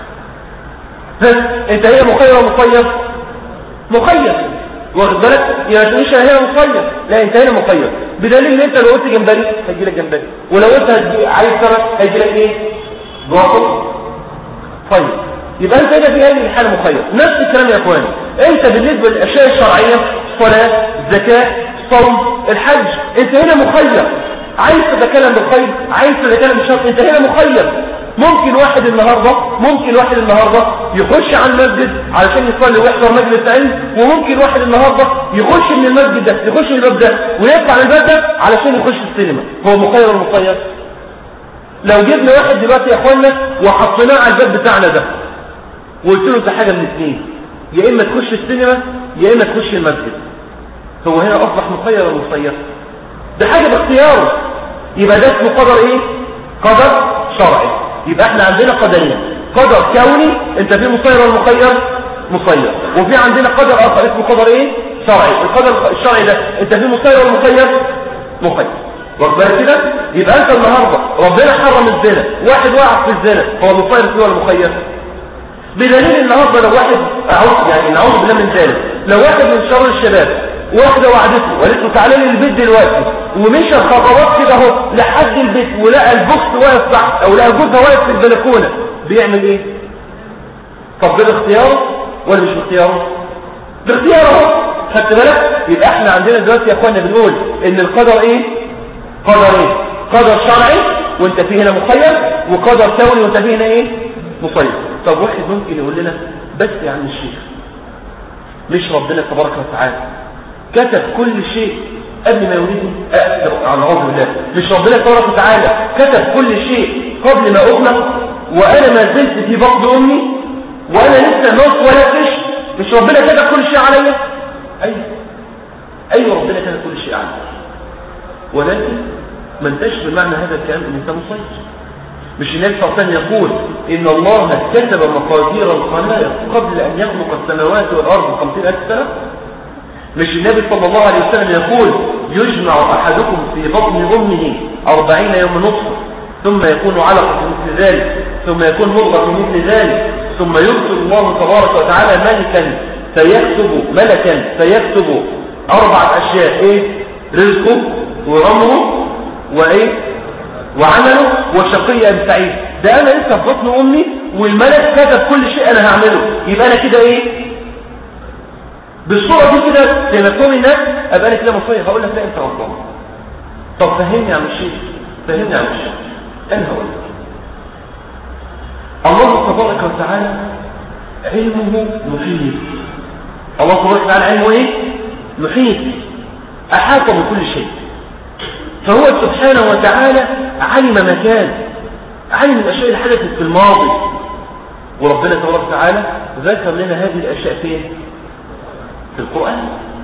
انت هي مخير ولا مخير مخير واخد بالك يا مش هنا مخير لا انت هنا مخير بدليل ان انت لو قلت جمبري هيجي لك جمبري ولو قلت عايز سمك هيجي لك ايه جوافل طيب يبقى انت هنا في هذه الحاله مخير نفس الكلام يا اخواني انت بالنسبه للاشياء الشرعيه صلاه زكاه صوم الحج انت هنا مخير عايز تتكلم بالخير عايز تتكلم بالشر انت هنا مخير ممكن واحد النهاردة ممكن واحد النهاردة يخش على المسجد علشان يصلي ويحضر مجلس علم وممكن واحد النهاردة يخش من المسجد ده يخش من الباب ده ويطلع من الباب ده علشان يخش السينما هو مخير ولا مخير لو جبنا واحد دلوقتي يا اخوانا وحطيناه على الباب بتاعنا ده وقلت له انت حاجه من اثنين يا اما تخش السينما يا اما تخش المسجد هو هنا اصبح مخير ولا مخير ده حاجه باختياره يبقى ده اسمه قدر ايه قدر شرعي يبقى احنا عندنا قدرين قدر كوني انت فيه مصير ولا مخير مصير وفي عندنا قدر اخر اسمه قدر ايه شرعي القدر الشرعي ده انت فيه مصير ولا مخير مخير واخد كده يبقى انت النهارده ربنا حرم الزنا واحد وقع في الزنا هو مصير فيه ولا مخير بدليل النهارده لو واحد اعوذ يعني نعوذ بالله من ذلك لو واحد من شر الشباب واحدة وعدته وقالت له تعالى لي البيت دلوقتي ومشى خطوات كده اهو لحد البيت ولقى البوكس واقف تحت او لقى جوزها واقف في البلكونه بيعمل ايه طب ده باختياره ولا مش باختياره باختياره اهو خدت بالك يبقى احنا عندنا دلوقتي يا اخوانا بنقول ان القدر ايه قدر ايه قدر شرعي وانت فيه هنا مخير وقدر كوني وانت فيه هنا ايه مخير طب واحد ممكن يقول لنا بس يا عم الشيخ مش ربنا تبارك وتعالى كتب كل شيء قبل ما يولده أكثر عن عمر الله مش ربنا تبارك وتعالى كتب كل شيء قبل ما أخلق وأنا ما زلت في بطن أمي وأنا لسه نص ولا فش مش ربنا كتب كل شيء عليا أيوة أيوة ربنا كتب كل شيء عليا ولكن ما انتش بمعنى هذا الكلام ان انت مسيطر مش النبي صلى الله عليه وسلم يقول ان الله كتب مقادير الخلائق قبل ان يخلق السماوات والارض 50000 سنه مش النبي صلى الله عليه وسلم يقول يجمع أحدكم في بطن أمه أربعين يوم نطفة ثم يكون علقة مثل ذلك ثم يكون مضغة مثل ذلك ثم يرسل الله تبارك وتعالى ملكا فيكتب ملكا فيكتب أربعة أشياء إيه رزقه وعمره وإيه وعمله وشقي أم سعيد ده أنا لسه في بطن أمي والملك كتب كل شيء أنا هعمله يبقى أنا كده إيه بالصورة دي كده زي ما تكون الناس ابقى انا كده مصري هقول لك لا انت غلطان طب فهمني يا عم الشيخ فهمني يا عم الشيخ انا هقول لك الله تبارك وتعالى علمه محيط الله تبارك وتعالى علمه ايه محيط احاط بكل شيء فهو سبحانه وتعالى علم مكان علم الاشياء اللي حدثت في الماضي وربنا تبارك وتعالى ذكر لنا هذه الاشياء فين في القرآن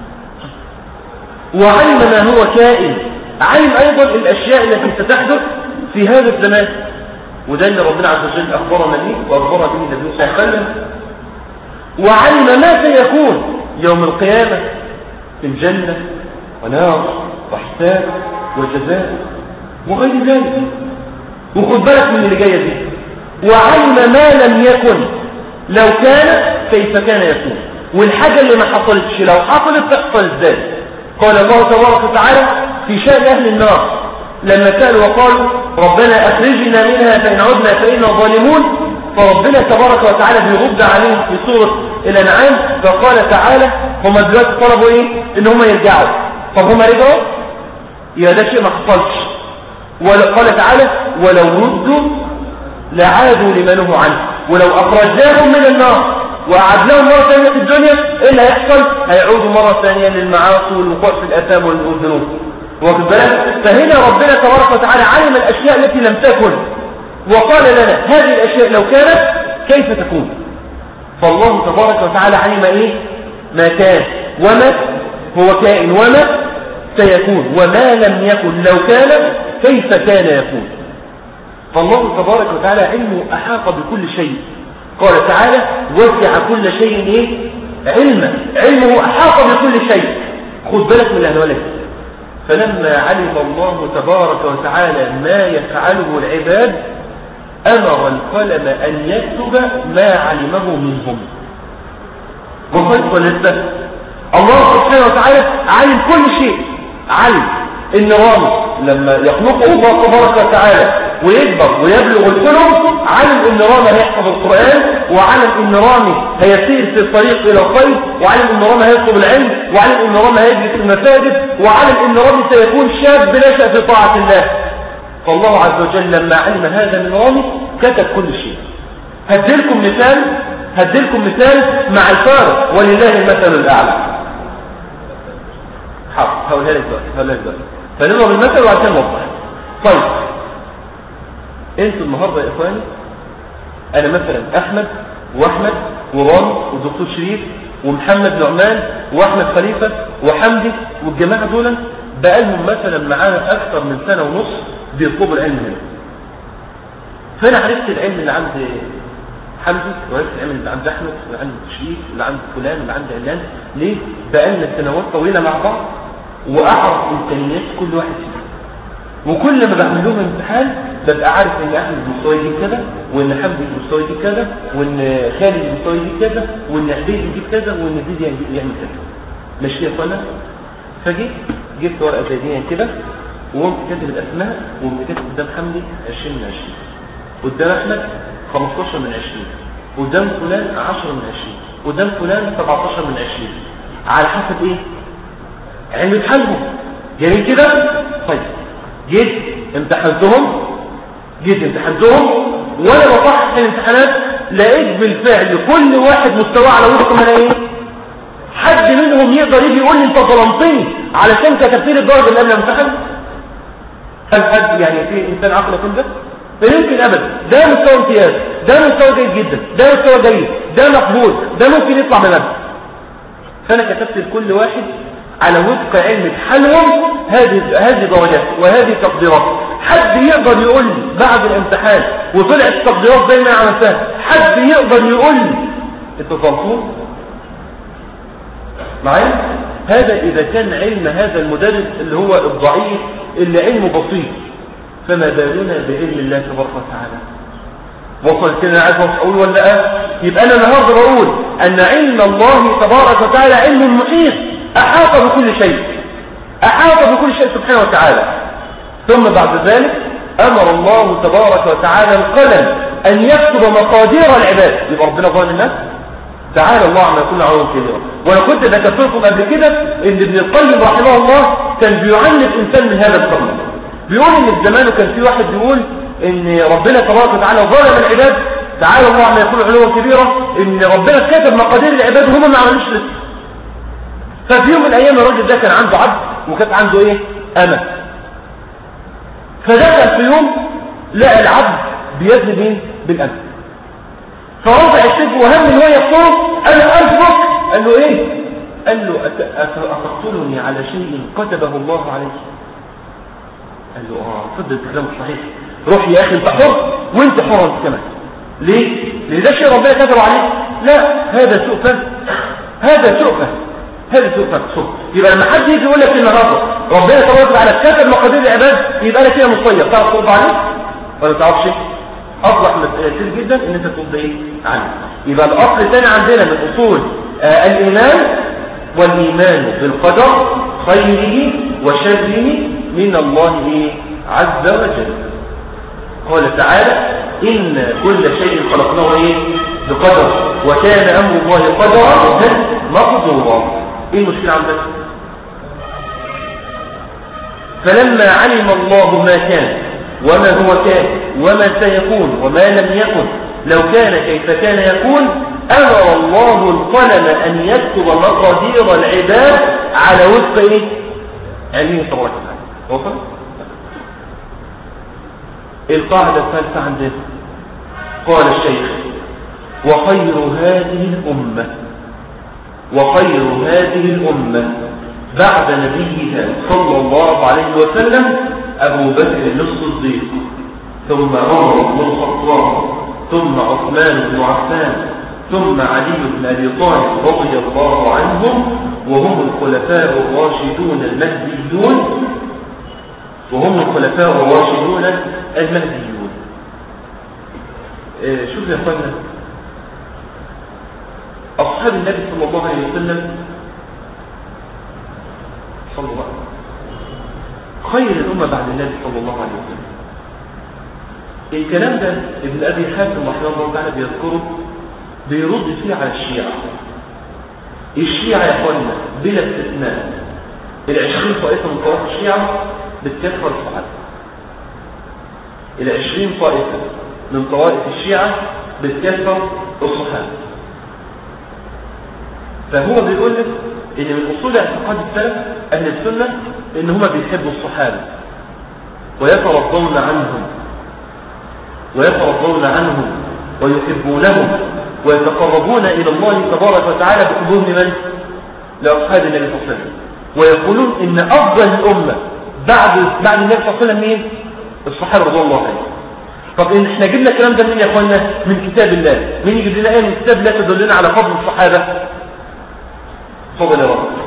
وعلم ما هو كائن علم أيضا الأشياء التي ستحدث في هذا الزمان وده اللي ربنا عز وجل أخبرنا به وأخبر به النبي صلى الله عليه وسلم وعلم ما سيكون يوم القيامة في الجنة ونار وحساب وجزاء وغير ذلك وخد بالك من اللي جايه دي وعلم ما لم يكن لو كان كيف كان يكون والحاجة اللي ما حصلتش لو حصلت تحصل ازاي قال الله تبارك وتعالى في شأن أهل النار لما سألوا وقالوا ربنا أخرجنا منها فإن عدنا فإنا ظالمون فربنا تبارك وتعالى بيرد عليهم في سورة الأنعام فقال تعالى هم دلوقتي طلبوا إيه إن هم يرجعوا طب هم رجعوا يا ده شيء ما حصلش وقال تعالى ولو ردوا لعادوا لمنه عنه ولو أخرجناهم من النار وأعدناهم مرة ثانية في الدنيا إيه اللي هيحصل هيعودوا مرة ثانية للمعاصي والوقوع في الأثام والذنوب واخد بالك فهنا ربنا تبارك وتعالى علم الأشياء التي لم تكن وقال لنا هذه الأشياء لو كانت كيف تكون فالله تبارك وتعالى علم إيه ما كان وما هو كائن وما سيكون وما لم يكن لو كان كيف كان يكون فالله تبارك وتعالى علمه أحاط بكل شيء قال تعالى وسع كل شيء إيه؟ علما علمه أحاط بكل شيء خذ بالك من الأهوالات فلما علم الله تبارك وتعالى ما يفعله العباد أمر القلم أن يكتب ما علمه منهم وفرق ولسه الله سبحانه وتعالى علم كل شيء علم ان رامي لما يخلقه الله تبارك وتعالى ويكبر ويبلغ الحلم علم ان رامي هيحفظ القرآن وعلم ان رامي هيسير في الطريق الى الخير وعلم ان رامي هيطلب العلم وعلم ان رامي هيجلس في المساجد وعلم ان رامي سيكون شاب نشأ في طاعة الله فالله عز وجل لما علم هذا من رامي كتب كل شيء هديلكم مثال هديلكم مثال مع الفارق ولله المثل الأعلى حاضر هقولها لك دلوقتي هقولها لك دلوقتي فنضرب المثل وعشان نوضح طيب انتوا النهارده يا اخواني انا مثلا احمد واحمد ورامي والدكتور شريف ومحمد نعمان واحمد خليفه وحمدي والجماعه دول بقالهم مثلا معانا اكثر من سنه ونص بيطلبوا العلم هنا فانا عرفت العلم اللي عند حمدي وعرفت العلم اللي عند احمد اللي عند شريف اللي عند فلان اللي عند علان ليه بقالنا سنوات طويله مع بعض واعرف امكانيات كل واحد فيهم وكل ما بعمل لهم امتحان ببقى عارف ان احمد مستوى يجيب كذا وان حمدي مستوى يجيب كذا وان خالد مستوى يجيب كذا وان عبيد يجيب كذا وان زيد يعمل كذا ماشي يا اخوانا فجيت جبت ورقه زي دي كده وقمت كاتب الاسماء وقمت كاتب قدام حمدي 20 من 20 قدام احمد 15 من 20 قدام فلان 10 من 20 قدام فلان 17 من 20 على حسب ايه علم حالهم جميل كده طيب جيت امتحنتهم جيت امتحنتهم وانا بطحت في الامتحانات لقيت بالفعل كل واحد مستواه على وفق ما ايه حد منهم يقدر يجي يقول لي انت ظلمتني علشان كتبت لي الدرجه اللي قبل الامتحان هل حد يعني في انسان عقل يكون ده لا يمكن ابدا ده مستوى امتياز ده مستوى جيد جدا ده مستوى جيد ده مقبول ده ممكن يطلع من المدرسه فانا كتبت لكل واحد على وفق علم حلهم هذه هذه درجات وهذه تقديرات حد يقدر يقول لي بعد الامتحان وطلعت التقديرات زي ما انا عملتها حد يقدر يقول لي انتوا فهمتوا معايا هذا اذا كان علم هذا المدرس اللي هو الضعيف اللي علمه بسيط فما بالنا بعلم الله تبارك وتعالى وصل كده عايز اقول ولا لا يبقى انا النهارده بقول ان علم الله تبارك وتعالى علم محيط احاط بكل شيء احاط بكل شيء سبحانه وتعالى ثم بعد ذلك امر الله تبارك وتعالى القلم ان يكتب مقادير العباد يبقى ربنا ظالم الناس تعالى الله عما يكون عون كبيرا وانا كنت ذكرت لكم قبل كده ان ابن القيم رحمه الله كان بيعنف انسان من هذا القبل بيقول ان في زمانه كان في واحد بيقول ان ربنا تبارك وتعالى ظلم العباد تعالى الله عما يكون علوا كبيرا ان ربنا كتب مقادير العباد وهم ما عملوش لسه ففي يوم من الايام الراجل ده كان عنده عبد وكانت عنده ايه امه فدخل في يوم لقى العبد بيد مين بالامه فرفع السيف وهم ان هو يقتله قال له ارجوك قال له ايه قال له أتقتلني على شيء كتبه الله عليك قال له اه صدق كلامك صحيح روح يا اخي انت حر وانت حر انت كمان ليه لان ده شيء ربنا كتبه عليك لا هذا سوء فهم هذا سوء فهم هذا سوء فهم يبقى لما حد يجي يقول لك النهارده ربنا تبارك وتعالى كتب مقادير العباد يبقى انا كده مصير تعرف ترد عليه ولا تعرفش اصلح كتير جدا ان انت ترد ايه عنه يبقى الاصل الثاني عندنا من اصول آه الايمان والايمان بالقدر خيره وشره من الله عز وجل قال تعالى إن كل شيء خلقناه إيه بقدر وكان أمر الله قدرا مقدورا إيه المشكلة عندك فلما علم الله ما كان وما هو كان وما سيكون وما لم يكن لو كان كيف كان يكون أمر الله القلم أن يكتب مقادير العباد على وفق إيه؟ علمه تبارك وتعالى وصل القاعدة الثالثة عندنا قال الشيخ وخير هذه الأمة وخير هذه الأمة بعد نبيها صلى الله عليه وسلم أبو بكر الصديق ثم عمر بن الخطاب ثم عثمان بن عفان ثم علي بن أبي طالب رضي الله عنهم وهم الخلفاء الراشدون المهديون وهم الخلفاء الراشدون المهديون آه، شوف يا اخوانا أصحاب النبي صلى الله عليه وسلم صلى الله عليه وسلم خير الأمة بعد النبي صلى الله عليه وسلم الكلام ده ابن أبي حاتم رحمه الله تعالى بيذكره بيرد فيه على الشيعة الشيعة يا اخوانا بلا استثناء العشرين طائفة من طوائف الشيعة بتكفر الصحابة العشرين طائفة من طوائف الشيعة بتكفر الصحابة فهو بيقول لك ان من اصول اعتقاد السلف اهل السنة ان هم بيحبوا الصحابة ويترضون عنهم ويترضون عنهم ويحبونهم ويتقربون إلى الله تبارك وتعالى بحبهم لمن؟ لأصحاب النبي صلى الله عليه وسلم ويقولون إن أفضل الأمة بعد بعد النبي صلى الله عليه وسلم مين؟ الصحابة رضي الله عنهم طب إن احنا جبنا الكلام ده منين يا اخوانا من كتاب الله مين يجيب لنا ايه من كتاب لا تدلنا على فضل الصحابة فضل يا رب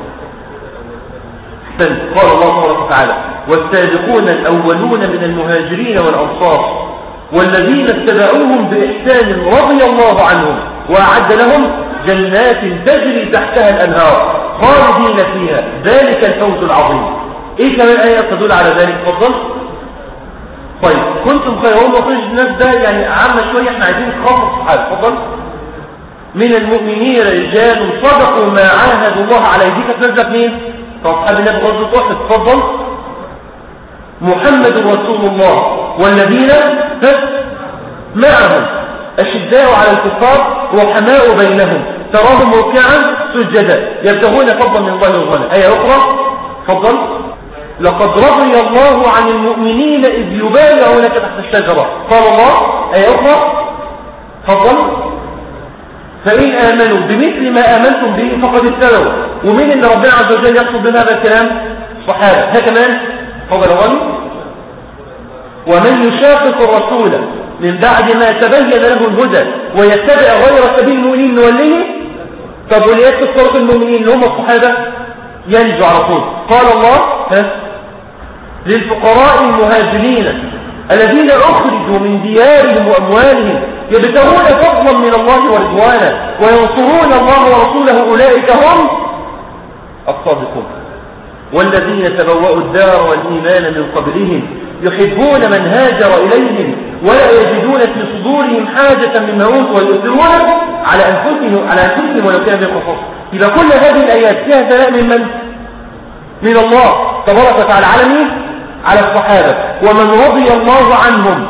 قال الله تبارك وتعالى والسابقون الأولون من المهاجرين والأنصار والذين اتبعوهم بإحسان رضي الله عنهم وأعد لهم جنات تجري تحتها الأنهار خالدين فيها ذلك الفوز العظيم إيه كمان آية تدل على ذلك تفضل طيب كنتم خير هم وخرج الناس ده يعني عامة شوية احنا عايزين خاصة الصحابة تفضل من المؤمنين رجال صدقوا ما عاهدوا الله عليه دي كانت نزلت مين؟ أصحاب النبي غزوة واحد تفضل محمد رسول الله والذين معهم أشداء على الكفار رحماء بينهم تراهم ركعا سجدا يبتغون فضلا من الله وغنى آية أخرى فضل لقد رضي الله عن المؤمنين إذ يبايعونك تحت الشجرة قال الله آية أخرى فضل فإن آمنوا بمثل ما آمنتم به فقد اتبعوا ومين اللي ربنا عز وجل يقصد بهذا الكلام صحابة ها كمان فضل غني ومن يشاقق الرسول من بعد ما تبين له الهدى ويتبع غير سبيل المؤمنين نوليه طب وليكتب طرق المؤمنين اللي هم الصحابة ينجو على طول قال الله ها للفقراء المهاجرين الذين أخرجوا من ديارهم وأموالهم يبتغون فضلا من الله ورضوانا وينصرون الله ورسوله أولئك هم الصادقون والذين تبوأوا الدار والإيمان من قبلهم يحبون من هاجر إليهم ولا يجدون في صدورهم حاجة مما أوتوا ويؤثرون على أنفسهم على أنفسهم ولو كان بهم إذا كل هذه الآيات فيها ثناء من من؟ من الله تبارك وتعالى على مين؟ على الصحابة ومن رضي الله عنهم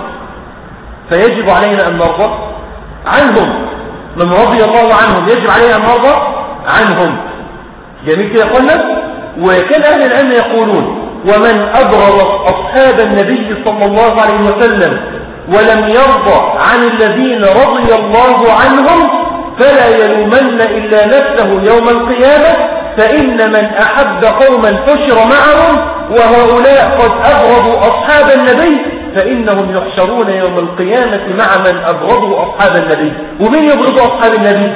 فيجب علينا أن نرضى عنهم من رضي الله عنهم يجب علينا أن نرضى عنهم جميل كده قلنا وكان أهل العلم يقولون ومن أبغض أصحاب النبي صلى الله عليه وسلم ولم يرضى عن الذين رضي الله عنهم فلا يلومن إلا نفسه يوم القيامة فإن من أحب قوما حشر معهم وهؤلاء قد أبغضوا أصحاب النبي فإنهم يحشرون يوم القيامة مع من أبغضوا أصحاب النبي ومن يبغض أصحاب النبي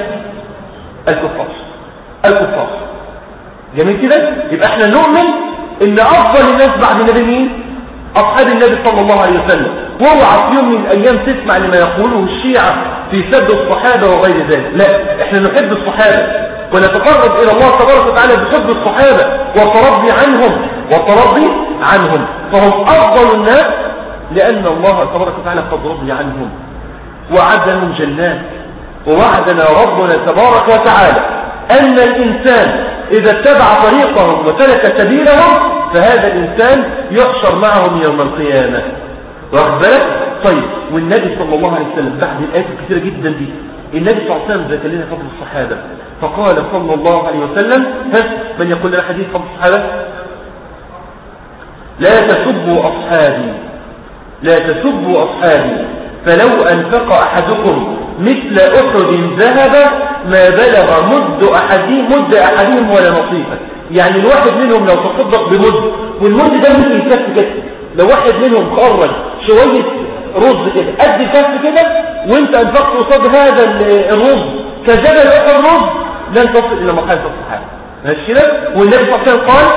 الكفار الكفار جميل كده يبقى احنا نؤمن ان افضل الناس بعد النبي مين اصحاب النبي صلى الله عليه وسلم واوعى في يوم من الايام تسمع لما يقوله الشيعة في سب الصحابة وغير ذلك لا احنا نحب الصحابة ونتقرب الى الله تبارك وتعالى بحب الصحابة والترضي عنهم والترضي عنهم فهم افضل الناس لان الله تبارك وتعالى قد رضي عنهم وعد لهم جنات ووعدنا ربنا تبارك وتعالى أن الإنسان إذا اتبع طريقهم وترك سبيلهم فهذا الإنسان يحشر معهم يوم القيامة واخد بالك طيب والنبي صلى الله عليه وسلم بعد الآيات الكثيرة جدا دي النبي صلى الله عليه وسلم ذكر لنا فضل الصحابة فقال صلى الله عليه وسلم ها من يقول لنا حديث فضل الصحابة لا تسبوا أصحابي لا تسبوا أصحابي فلو أنفق أحدكم مثل أحد ذهب ما بلغ مد أحدهم مد أحدهم ولا نصيفة يعني الواحد منهم لو تصدق بمد والمد ده ممكن يكفي كده لو واحد منهم خرج شوية رز كده قد الكف كده وانت انفقت قصاد هذا الرز كجبل احد رز لن تصل الى مقام الصحابه ماشي كده والنبي صلى الله عليه وسلم قال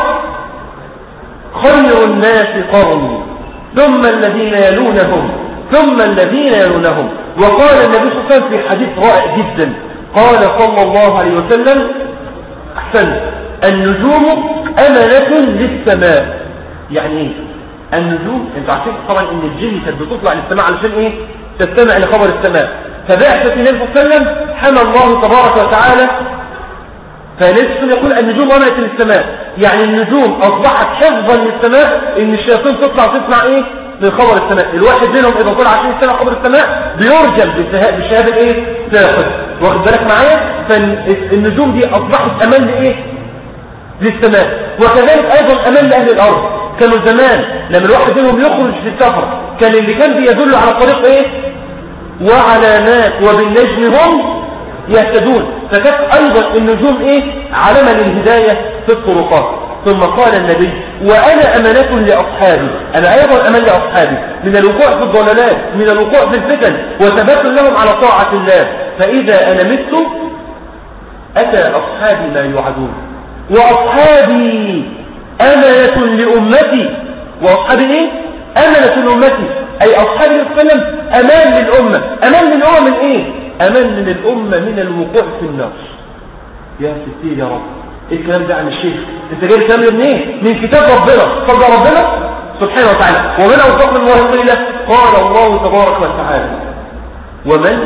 خير الناس قرني ثم الذين يلونهم ثم الذين يلونهم وقال النبي صلى الله عليه وسلم في حديث رائع جدا قال صلى الله عليه وسلم احسن النجوم أمنة للسماء يعني ايه النجوم انتوا عارفين طبعا ان الجن كانت بتطلع للسماء علشان ايه تستمع لخبر السماء فبعثة النبي صلى الله عليه وسلم حمى الله تبارك وتعالى فنفسه يقول النجوم أمنة للسماء يعني النجوم أصبحت حفظا للسماء ان الشياطين تطلع تسمع ايه من خبر السماء الواحد منهم اذا طلع عشان يستمع خبر السماء بيرجم بشهادة ايه ساقط واخد بالك معايا فالنجوم دي اصبحت امان لايه للسماء وكذلك ايضا امان لاهل الارض كانوا زمان لما الواحد منهم يخرج في السفر كان اللي كان بيدل على طريق ايه وعلامات وبالنجم هم يهتدون فكانت ايضا النجوم ايه علامة للهداية في الطرقات ثم قال النبي وأنا أمانة لأصحابي أنا أيضا أمان لأصحابي من الوقوع في الضلالات من الوقوع في الفتن وثبات لهم على طاعة الله فإذا أنا مت أتى أصحابي ما يوعدون وأصحابي أمانة لأمتي وأصحابي إيه؟ أمانة لأمتي أي أصحابي وسلم أمان للأمة أمان للأمة من إيه؟ أمان من الأمة من الوقوع في النار يا ستير يا رب إيه الكلام ده عن الشيخ انت جاي الكلام ده منين من كتاب ربنا صدى ربنا سبحانه وتعالى ومن أوصاف من ورقيلة قال الله تبارك وتعالى ومن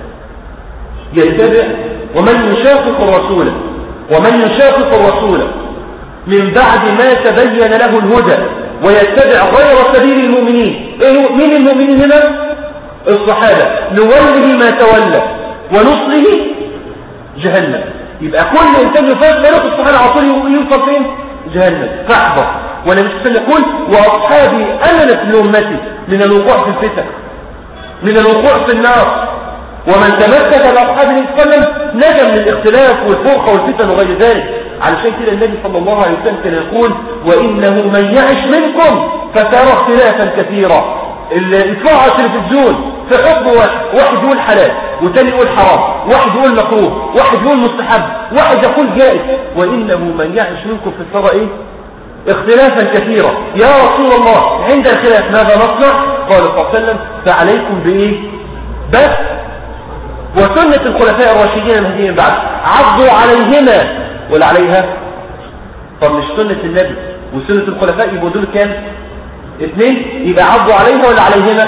يتبع ومن يشاقق الرسول ومن يشاقق الرسول من بعد ما تبين له الهدى ويتبع غير سبيل المؤمنين إيه مين المؤمنين هنا الصحابة نوله ما تولى ونصله جهنم يبقى كل انسان يفاز ملك الصحابة على طول يوصل فين جهنم فاحبط وانا مش يقول واصحابي امنت لامتي من الوقوع في الفتن من الوقوع في النار ومن تمسك بأصحاب النبي صلى الله عليه وسلم نجا من الاختلاف والفرقة والفتن وغير ذلك علشان كده النبي صلى الله عليه وسلم كان يقول وإنه من يعش منكم فترى اختلافا كثيرا يطلع التلفزيون في حكم واحد واحد يقول حلال وثاني يقول حرام واحد يقول مكروه واحد يقول مستحب واحد يقول جائز وإنه من يعش منكم في الثرى إيه اختلافا كثيرا يا رسول الله عند الخلاف ماذا نصنع قال صلى الله عليه وسلم فعليكم بإيه بس وسنة الخلفاء الراشدين المهديين بعد عضوا عليهما ولا عليها طب مش سنة النبي وسنة الخلفاء يبقوا دول كام اثنين يبقى عضوا عليها ولا عليهما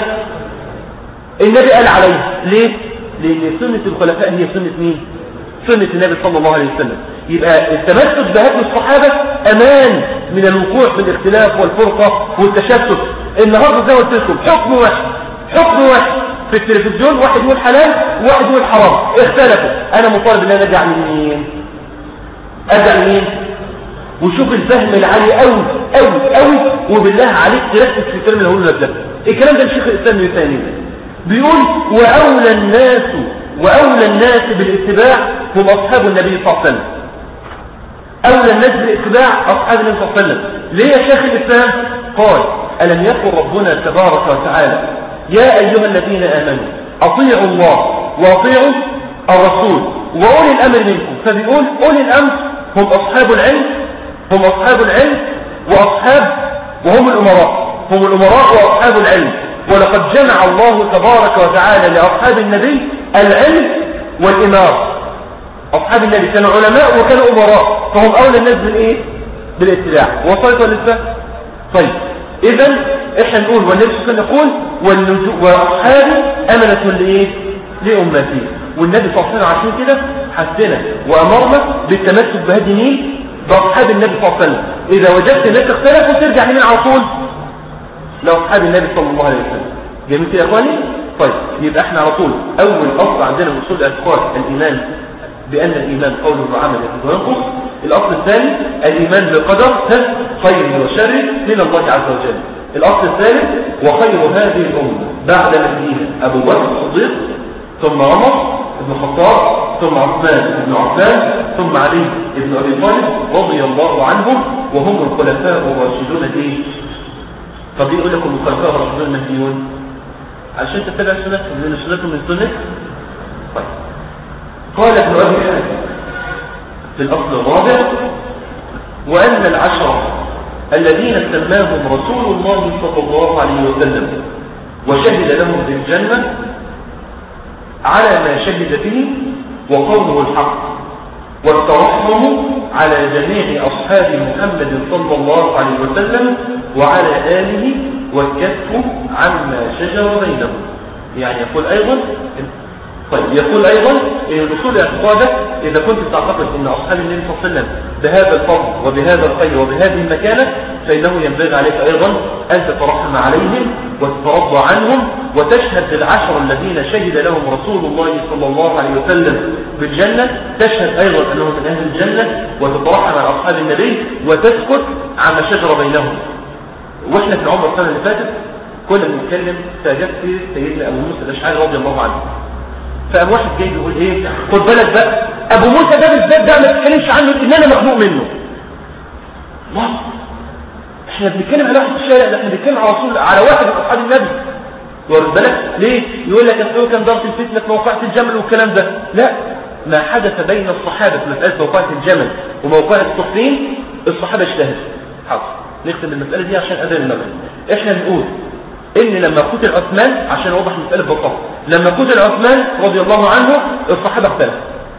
النبي قال عليها ليه لان سنة الخلفاء هي سنة مين سنة النبي صلى الله عليه وسلم يبقى التمسك بهدي الصحابة امان من الوقوع في الاختلاف والفرقة والتشتت النهارده زي ما قلت لكم حكم واحد حكم واحد في التلفزيون واحد يقول حلال وواحد يقول حرام اختلفوا انا مطالب ان انا ارجع لمين ارجع لمين وشوف الفهم العالي قوي قوي قوي وبالله عليك تركز في الكلام اللي هقوله لك ده الكلام ده الشيخ الاسلام الثاني بيقول واولى الناس واولى الناس بالاتباع هم اصحاب النبي صلى الله عليه وسلم اولى الناس بالاتباع اصحاب النبي صلى الله عليه وسلم ليه يا شيخ الاسلام قال الم يقل ربنا تبارك وتعالى يا أيها الذين آمنوا أطيعوا الله وأطيعوا الرسول وأولي الأمر منكم فبيقول أولي الأمر هم أصحاب العلم هم أصحاب العلم وأصحاب وهم الأمراء هم الأمراء وأصحاب العلم ولقد جمع الله تبارك وتعالى لأصحاب النبي العلم والإمارة أصحاب النبي كانوا علماء وكانوا أمراء فهم أولى الناس بالإيه؟ بالاتباع وصلت ولا طيب إذا إحنا نقول والنبي صلى الله عليه وسلم يقول وأصحابي أمنة لإيه؟ لأمتي والنبي صلى الله عليه وسلم عشان كده حسنا وأمرنا بالتمسك بهدي مين؟ بأصحاب النبي صلى الله عليه وسلم إذا وجدت الناس اختلفوا ترجع لمين على طول؟ لأصحاب النبي صلى الله عليه وسلم جميل كده يا إخواني؟ طيب يبقى احنا على طول أول أصل عندنا من أصول الاعتقاد الإيمان بأن الإيمان قول وعمل يزيد وينقص الأصل الثاني الإيمان بالقدر خير وشر من الله عز وجل الأصل الثالث وخير هذه الأمة بعد نبيها أبو بكر الصديق ثم عمر بن الخطاب ثم عثمان بن عفان ثم علي بن أبي طالب رضي الله عنهم وهم الخلفاء الراشدون الايه طب يقول لكم الخلفاء الراشدون المهديون عشان تتبع السنة من السنة من السنة طيب قال ابن أبي حاتم في الأصل الرابع وأن العشرة الذين سماهم رسول الله صلى الله عليه وسلم وشهد لهم بالجنة على ما شهد به وقوله الحق والترحم على جميع أصحاب محمد صلى الله عليه وسلم وعلى آله والكف عما شجر بينهم يعني يقول أيضا طيب يقول أيضا إن الأصول اعتقادك إذا كنت تعتقد أن أصحاب النبي صلى الله عليه وسلم بهذا الفضل وبهذا الخير وبهذه المكانة فإنه ينبغي عليك أيضا أن تترحم عليهم وتترضى عنهم وتشهد للعشر الذين شهد لهم رسول الله صلى الله عليه وسلم بالجنة تشهد أيضا أنهم من أهل الجنة وتترحم على أصحاب النبي وتسكت عما شجر بينهم وإحنا في العمر السنة اللي فاتت كنا بنتكلم فجدت سيدنا أبو موسى الأشعري رضي الله عنه فقام واحد جاي بيقول ايه خد بالك بقى ابو موسى ده بالذات ده ما تتكلمش عنه ان انا مخنوق منه الله احنا بنتكلم على واحد في الشارع ده احنا بنتكلم على رسول على واحد من اصحاب النبي واخد بالك ليه يقول لك اصل كان ضرب الفتنه في موقعة الجمل والكلام ده لا ما حدث بين الصحابه في مساله موقعة الجمل وموقعة الصفين الصحابه اجتهدوا حاضر نختم المساله دي عشان اذان المغرب احنا بنقول ان لما قتل عثمان عشان اوضح المساله ببساطه لما قتل عثمان رضي الله عنه الصحابه اختلفوا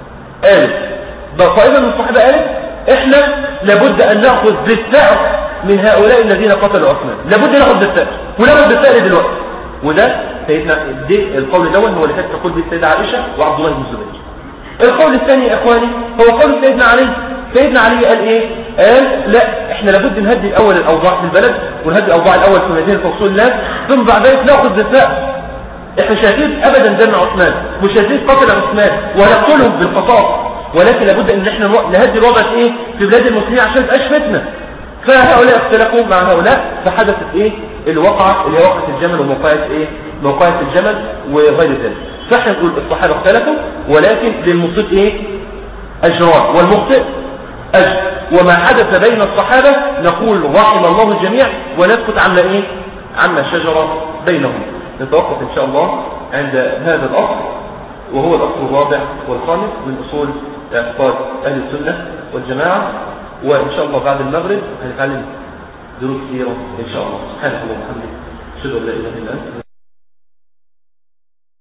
قالوا طائفه من الصحابه قالت احنا لابد ان ناخذ بالثأر من هؤلاء الذين قتلوا عثمان لابد ناخذ بالثأر وناخذ بالثأر دلوقتي وده سيدنا دي القول الاول هو اللي كانت تقول به السيده عائشه وعبد الله بن الزبير القول الثاني يا اخواني هو قول سيدنا علي سيدنا علي قال ايه قال لا احنا لابد نهدي الاول الاوضاع في البلد ونهدي الاوضاع الاول في مدينه رسول الله ثم بعد ذلك ناخذ دفاع احنا شايفين ابدا دم عثمان مش شايفين قتل عثمان ونقتلهم بالقصاص ولكن لابد ان احنا نهدي الوضع في ايه في بلاد المسلمين عشان ما تبقاش فتنه فهؤلاء اختلفوا مع هؤلاء فحدثت ايه الوقعه اللي هي وقعه الجمل وموقعه ايه موقعه الجمل وغير ذلك فاحنا نقول الصحابه اختلفوا ولكن للمصيب ايه اجران والمخطئ أجر وما حدث بين الصحابة نقول رحم الله الجميع ونسكت عما إيه عما شجر بينهم نتوقف إن شاء الله عند هذا الأصل وهو الأصل الرابع والخامس من أصول اعتقاد أهل السنة والجماعة وإن شاء الله بعد المغرب هنتعلم دروس كثيرة إن شاء الله سبحانك اللهم وبحمدك أشهد أن لا إله إلا أنت